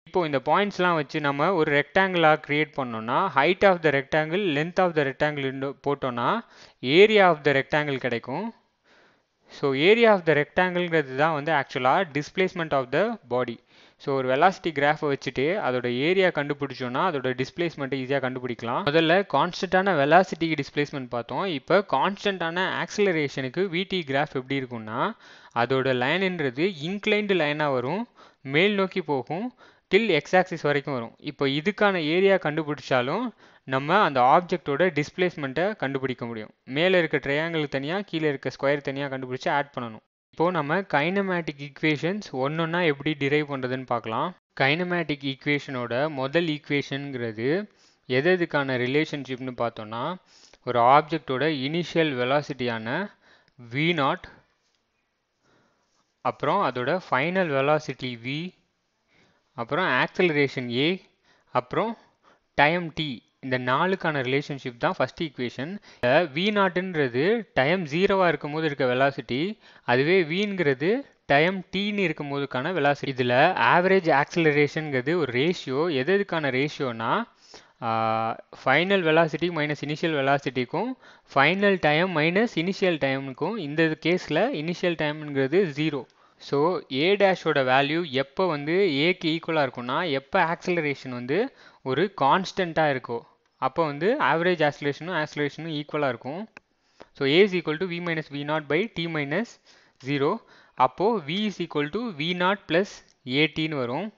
இப்போ இந்த பாயிண்ட்ஸ்லாம் வச்சு நம்ம ஒரு ரெக்டாங்கிளாக க்ரியேட் பண்ணோம்னா height of the rectangle length of the rectangle போட்டோம்னா ஏரியா ஆஃப் த ரெக்டாங்கிள் கிடைக்கும் ஸோ ஏரியா ஆஃப் த ரெக்டாங்கிள்ங்கிறது தான் வந்து ஆக்சுவலாக displacement of the body so ஒரு வெலாசிட்டி கிராஃபை வச்சுட்டு அதோட ஏரியா கண்டுபிடிச்சோன்னா அதோட டிஸ்பிளேஸ்மெண்ட்டை ஈஸியாக கண்டுபிடிக்கலாம் முதல்ல கான்ஸ்டன்டான வெலாசிட்டிக்கு டிஸ்பிளேஸ்மெண்ட் பார்த்தோம் இப்போ கான்ஸ்டன்டான ஆக்சிலரேஷனுக்கு விடி கிராஃப் எப்படி இருக்கும்னா அதோட லைன்ன்றது இன்க்ளைன்டு லைனாக வரும் மேல் நோக்கி போகும் டில் எக்ஸ் ஆக்சிஸ் வரைக்கும் வரும் இப்போ இதுக்கான ஏரியா கண்டுபிடிச்சாலும் நம்ம அந்த ஆப்ஜெக்டோட டிஸ்பிளேஸ்மெண்ட்டை கண்டுபிடிக்க முடியும் மேலே இருக்க ட்ரையாங்கிள் தனியாக கீழே இருக்க ஸ்கொயர் தனியாக கண்டுபிடிச்சி ஆட் பண்ணணும் இப்போது நம்ம கைனமேட்டிக் ஈக்குவேஷன்ஸ் ஒன்றொன்னா எப்படி டிரைவ் பண்ணுறதுன்னு பார்க்கலாம் கைனமேட்டிக் ஈக்குவேஷனோட முதல் ஈக்குவேஷனுங்கிறது எது எதுக்கான ரிலேஷன்ஷிப்னு பார்த்தோன்னா ஒரு ஆப்ஜெக்டோட இனிஷியல் வெலாசிட்டியான வி நாட் அப்புறம் அதோட ஃபைனல் வெலாசிட்டி வி அப்புறம் ஆக்சலரேஷன் ஏ அப்புறம் டைம் டி இந்த நாலுக்கான ரிலேஷன்ஷிப் தான் ஃபஸ்ட் ஈக்குவேஷன் வி நாட்டுன்றது டைம் ஜீரோவாக இருக்கும் போது இருக்க வெலாசிட்டி அதுவே விங்கிறது டைம் டீன்னு இருக்கும் போதுக்கான வெலாசிட்டி இதில் ஆவரேஜ் ஆக்சலரேஷனுங்கிறது ஒரு ரேஷியோ எது எதுக்கான ரேஷியோனா ஃபைனல் வெலாசிட்டி மைனஸ் இனிஷியல் வெலாசிட்டிக்கும் ஃபைனல் டைம் மைனஸ் இனிஷியல் டைமுக்கும் இந்த கேஸில் இனிஷியல் டைம்ங்கிறது ஜீரோ ஸோ ஏ டேஷோட வேல்யூ எப்போ வந்து ஏக்கு ஈக்குவலாக இருக்கும்னா எப்போ ஆக்சலரேஷன் வந்து ஒரு கான்ஸ்டண்ட்டாக இருக்கோ அப்போ வந்து ஆவரேஜ் ஆக்சலேஷனும் ஆக்சலேஷனும் ஈக்குவலாக இருக்கும் so a is equal to v minus v naught by t minus zero அப்போது v is equal to v naught plus ஏடின்னு வரும்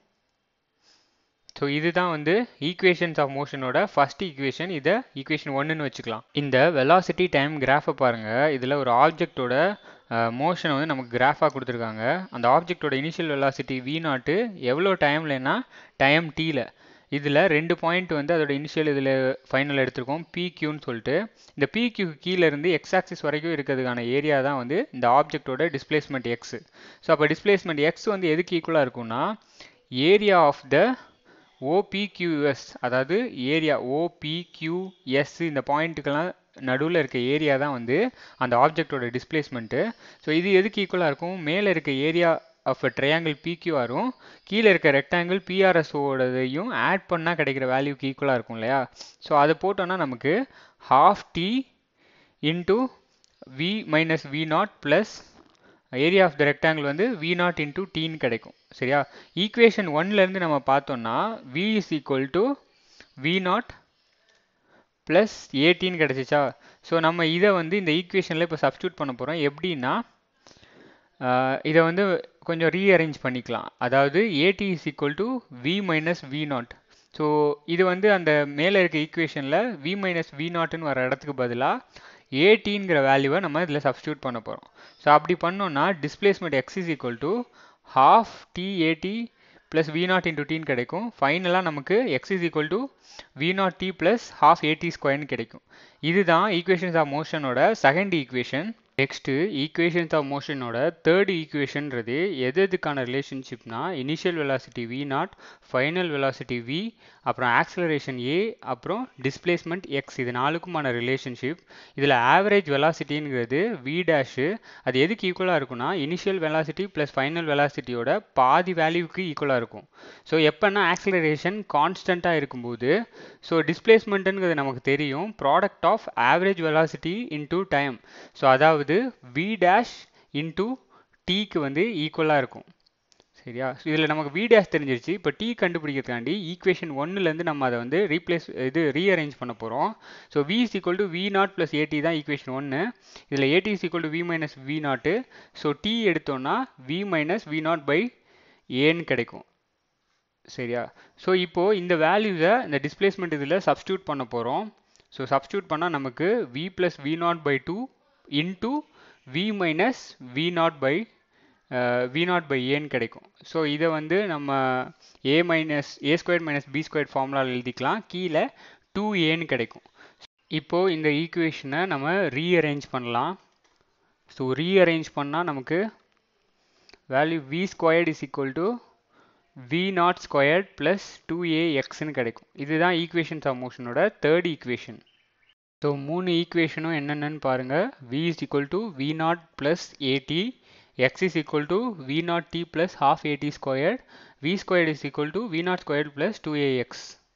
ஸோ இதுதான் வந்து ஈக்குவேஷன்ஸ் ஆஃப் மோஷனோட ஃபர்ஸ்ட் ஈக்குவேஷன் இதை ஈக்குவேஷன் ஒன்றுன்னு வச்சுக்கலாம் இந்த வெலாசிட்டி டைம் கிராஃபை பாருங்கள் இதில் ஒரு ஆப்ஜெக்டோட மோஷனை வந்து நமக்கு கிராஃபாக கொடுத்துருக்காங்க அந்த ஆப்ஜெக்டோட இனிஷியல் வெலாசிட்டி வி நாட்டு எவ்வளோ டைம்லனா டைம் டீல இதில் ரெண்டு பாயிண்ட் வந்து அதோட இனிஷியல் இதில் ஃபைனல் எடுத்திருக்கோம் பிக்யூன்னு சொல்லிட்டு இந்த பிக்யூ கீழே இருந்து எக்ஸ் ஆக்சிஸ் வரைக்கும் இருக்கிறதுக்கான ஏரியா தான் வந்து இந்த ஆப்ஜெக்டோட டிஸ்பிளேஸ்மெண்ட் எக்ஸ் ஸோ அப்போ டிஸ்பிளேஸ்மெண்ட் எக்ஸ் வந்து எதுக்கு ஈக்குவலாக இருக்கும்னா ஏரியா ஆஃப் த ஓபிக்யூஎஸ் அதாவது ஏரியா ஓபிக்யூஎஸ் இந்த பாயிண்ட்டுக்கெல்லாம் நடுவில் இருக்க ஏரியா தான் வந்து அந்த ஆப்ஜெக்டோட டிஸ்பிளேஸ்மெண்ட்டு ஸோ இது எதுக்கு ஈக்குவலாக இருக்கும் மேலே இருக்க ஏரியா ஆஃப் அ ட்ரையாங்கிள் பிக்யூஆரும் கீழே இருக்க ரெக்டாங்கிள் பிஆர்எஸோடதையும் ஆட் பண்ணால் கிடைக்கிற வேல்யூக்கு ஈக்குவலாக இருக்கும் இல்லையா ஸோ அதை போட்டோன்னா நமக்கு half t into v minus v naught plus area of the rectangle வந்து வி நாட் இன்டூ டீன்னு கிடைக்கும் சரியா ஈக்குவேஷன் ஒன்லேருந்து நம்ம பார்த்தோம்னா v is equal to v naught plus ஏடின்னு கிடச்சிச்சா ஸோ நம்ம இதை வந்து இந்த ஈக்குவேஷனில் இப்போ சப்ஸ்டியூட் பண்ண போகிறோம் எப்படின்னா இதை வந்து கொஞ்சம் ரீஅரேஞ்ச் பண்ணிக்கலாம் அதாவது a t is equal to v minus v naught so இது வந்து அந்த மேலே இருக்க ஈக்குவேஷனில் வி மைனஸ் வி நாட்டுன்னு வர இடத்துக்கு பதிலாக ஏடிங்கிற வேல்யூவை நம்ம இதில் சப்ஸ்டியூட் பண்ண போகிறோம் ஸோ அப்படி பண்ணோன்னா displacement x is equal to half t a t plus v naught into டீன்னு கிடைக்கும் ஃபைனலாக நமக்கு x is equal to v naught t plus half a t ஸ்கொயர்னு கிடைக்கும் இதுதான் ஈக்குவேஷன்ஸ் ஆஃப் மோஷனோட second equation next equations of மோஷனோட தேர்ட் ஈக்குவேஷன்றது எது எதுக்கான ரிலேஷன்ஷிப்னா initial velocity v naught final velocity v அப்புறம் ஆக்சலரேஷன் ஏ அப்புறம் டிஸ்பிளேஸ்மெண்ட் எக்ஸ் இது நாலுக்குமான ரிலேஷன்ஷிப் இதில் ஆவரேஜ் வெலாசிட்டிங்கிறது வி டேஷு அது எதுக்கு ஈக்குவலாக இருக்கும்னா இனிஷியல் வெலாசிட்டி ப்ளஸ் ஃபைனல் வெலாசிட்டியோட பாதி வேல்யூக்கு ஈக்குவலாக இருக்கும் ஸோ எப்போனா ஆக்சலரேஷன் கான்ஸ்டண்ட்டாக இருக்கும்போது ஸோ டிஸ்பிளேஸ்மெண்ட்டுங்கிறது நமக்கு தெரியும் product of average velocity into time so அதாவது வி டேஷ் இன்டூ டீக்கு வந்து ஈக்குவலாக இருக்கும் சரியா இதில் நமக்கு வி டேஷ் தெரிஞ்சிருச்சு இப்போ டி கண்டுபிடிக்கிறதுக்காண்டி ஈக்குவேஷன் ஒன்னுலேருந்து நம்ம அதை வந்து ரீப்ளேஸ் இது ரீஅரேஞ்ச் பண்ண போகிறோம் so we is equal to v naught plus a t தான் ஈக்குவேஷன் ஒன்று இதில் a t is equal to v minus v naught so t எடுத்தோன்னா v minus v naught by ஏன்னு கிடைக்கும் சரியா ஸோ இப்போது இந்த வேல்யூஸை இந்த டிஸ்பிளேஸ்மெண்ட் இதில் சப்ஸ்டியூட் பண்ண போகிறோம் ஸோ சப்ஸ்டியூட் பண்ணால் நமக்கு v plus v naught by two into v minus v naught by v naught by ஏன்னு கிடைக்கும் ஸோ இதை வந்து நம்ம a minus a square minus b square ஃபார்முலாவில் எழுதிக்கலாம் கீழே டூ ஏன்னு கிடைக்கும் இப்போது இந்த ஈக்குவேஷனை நம்ம ரீஅரேஞ்ச் பண்ணலாம் ஸோ ரீஅரேஞ்ச் பண்ணால் நமக்கு value v squared is equal to v naught squared plus two a எக்ஸ்னு கிடைக்கும் இதுதான் ஈக்குவேஷன்ஸ் ஆஃப் மோஷனோட தேர்ட் ஈக்குவேஷன் ஸோ மூணு ஈக்குவேஷனும் என்னென்னு பாருங்கள் v is equal to v naught plus a t x is equal to v naught t plus half a t squared v squared is equal to v naught squared plus two ax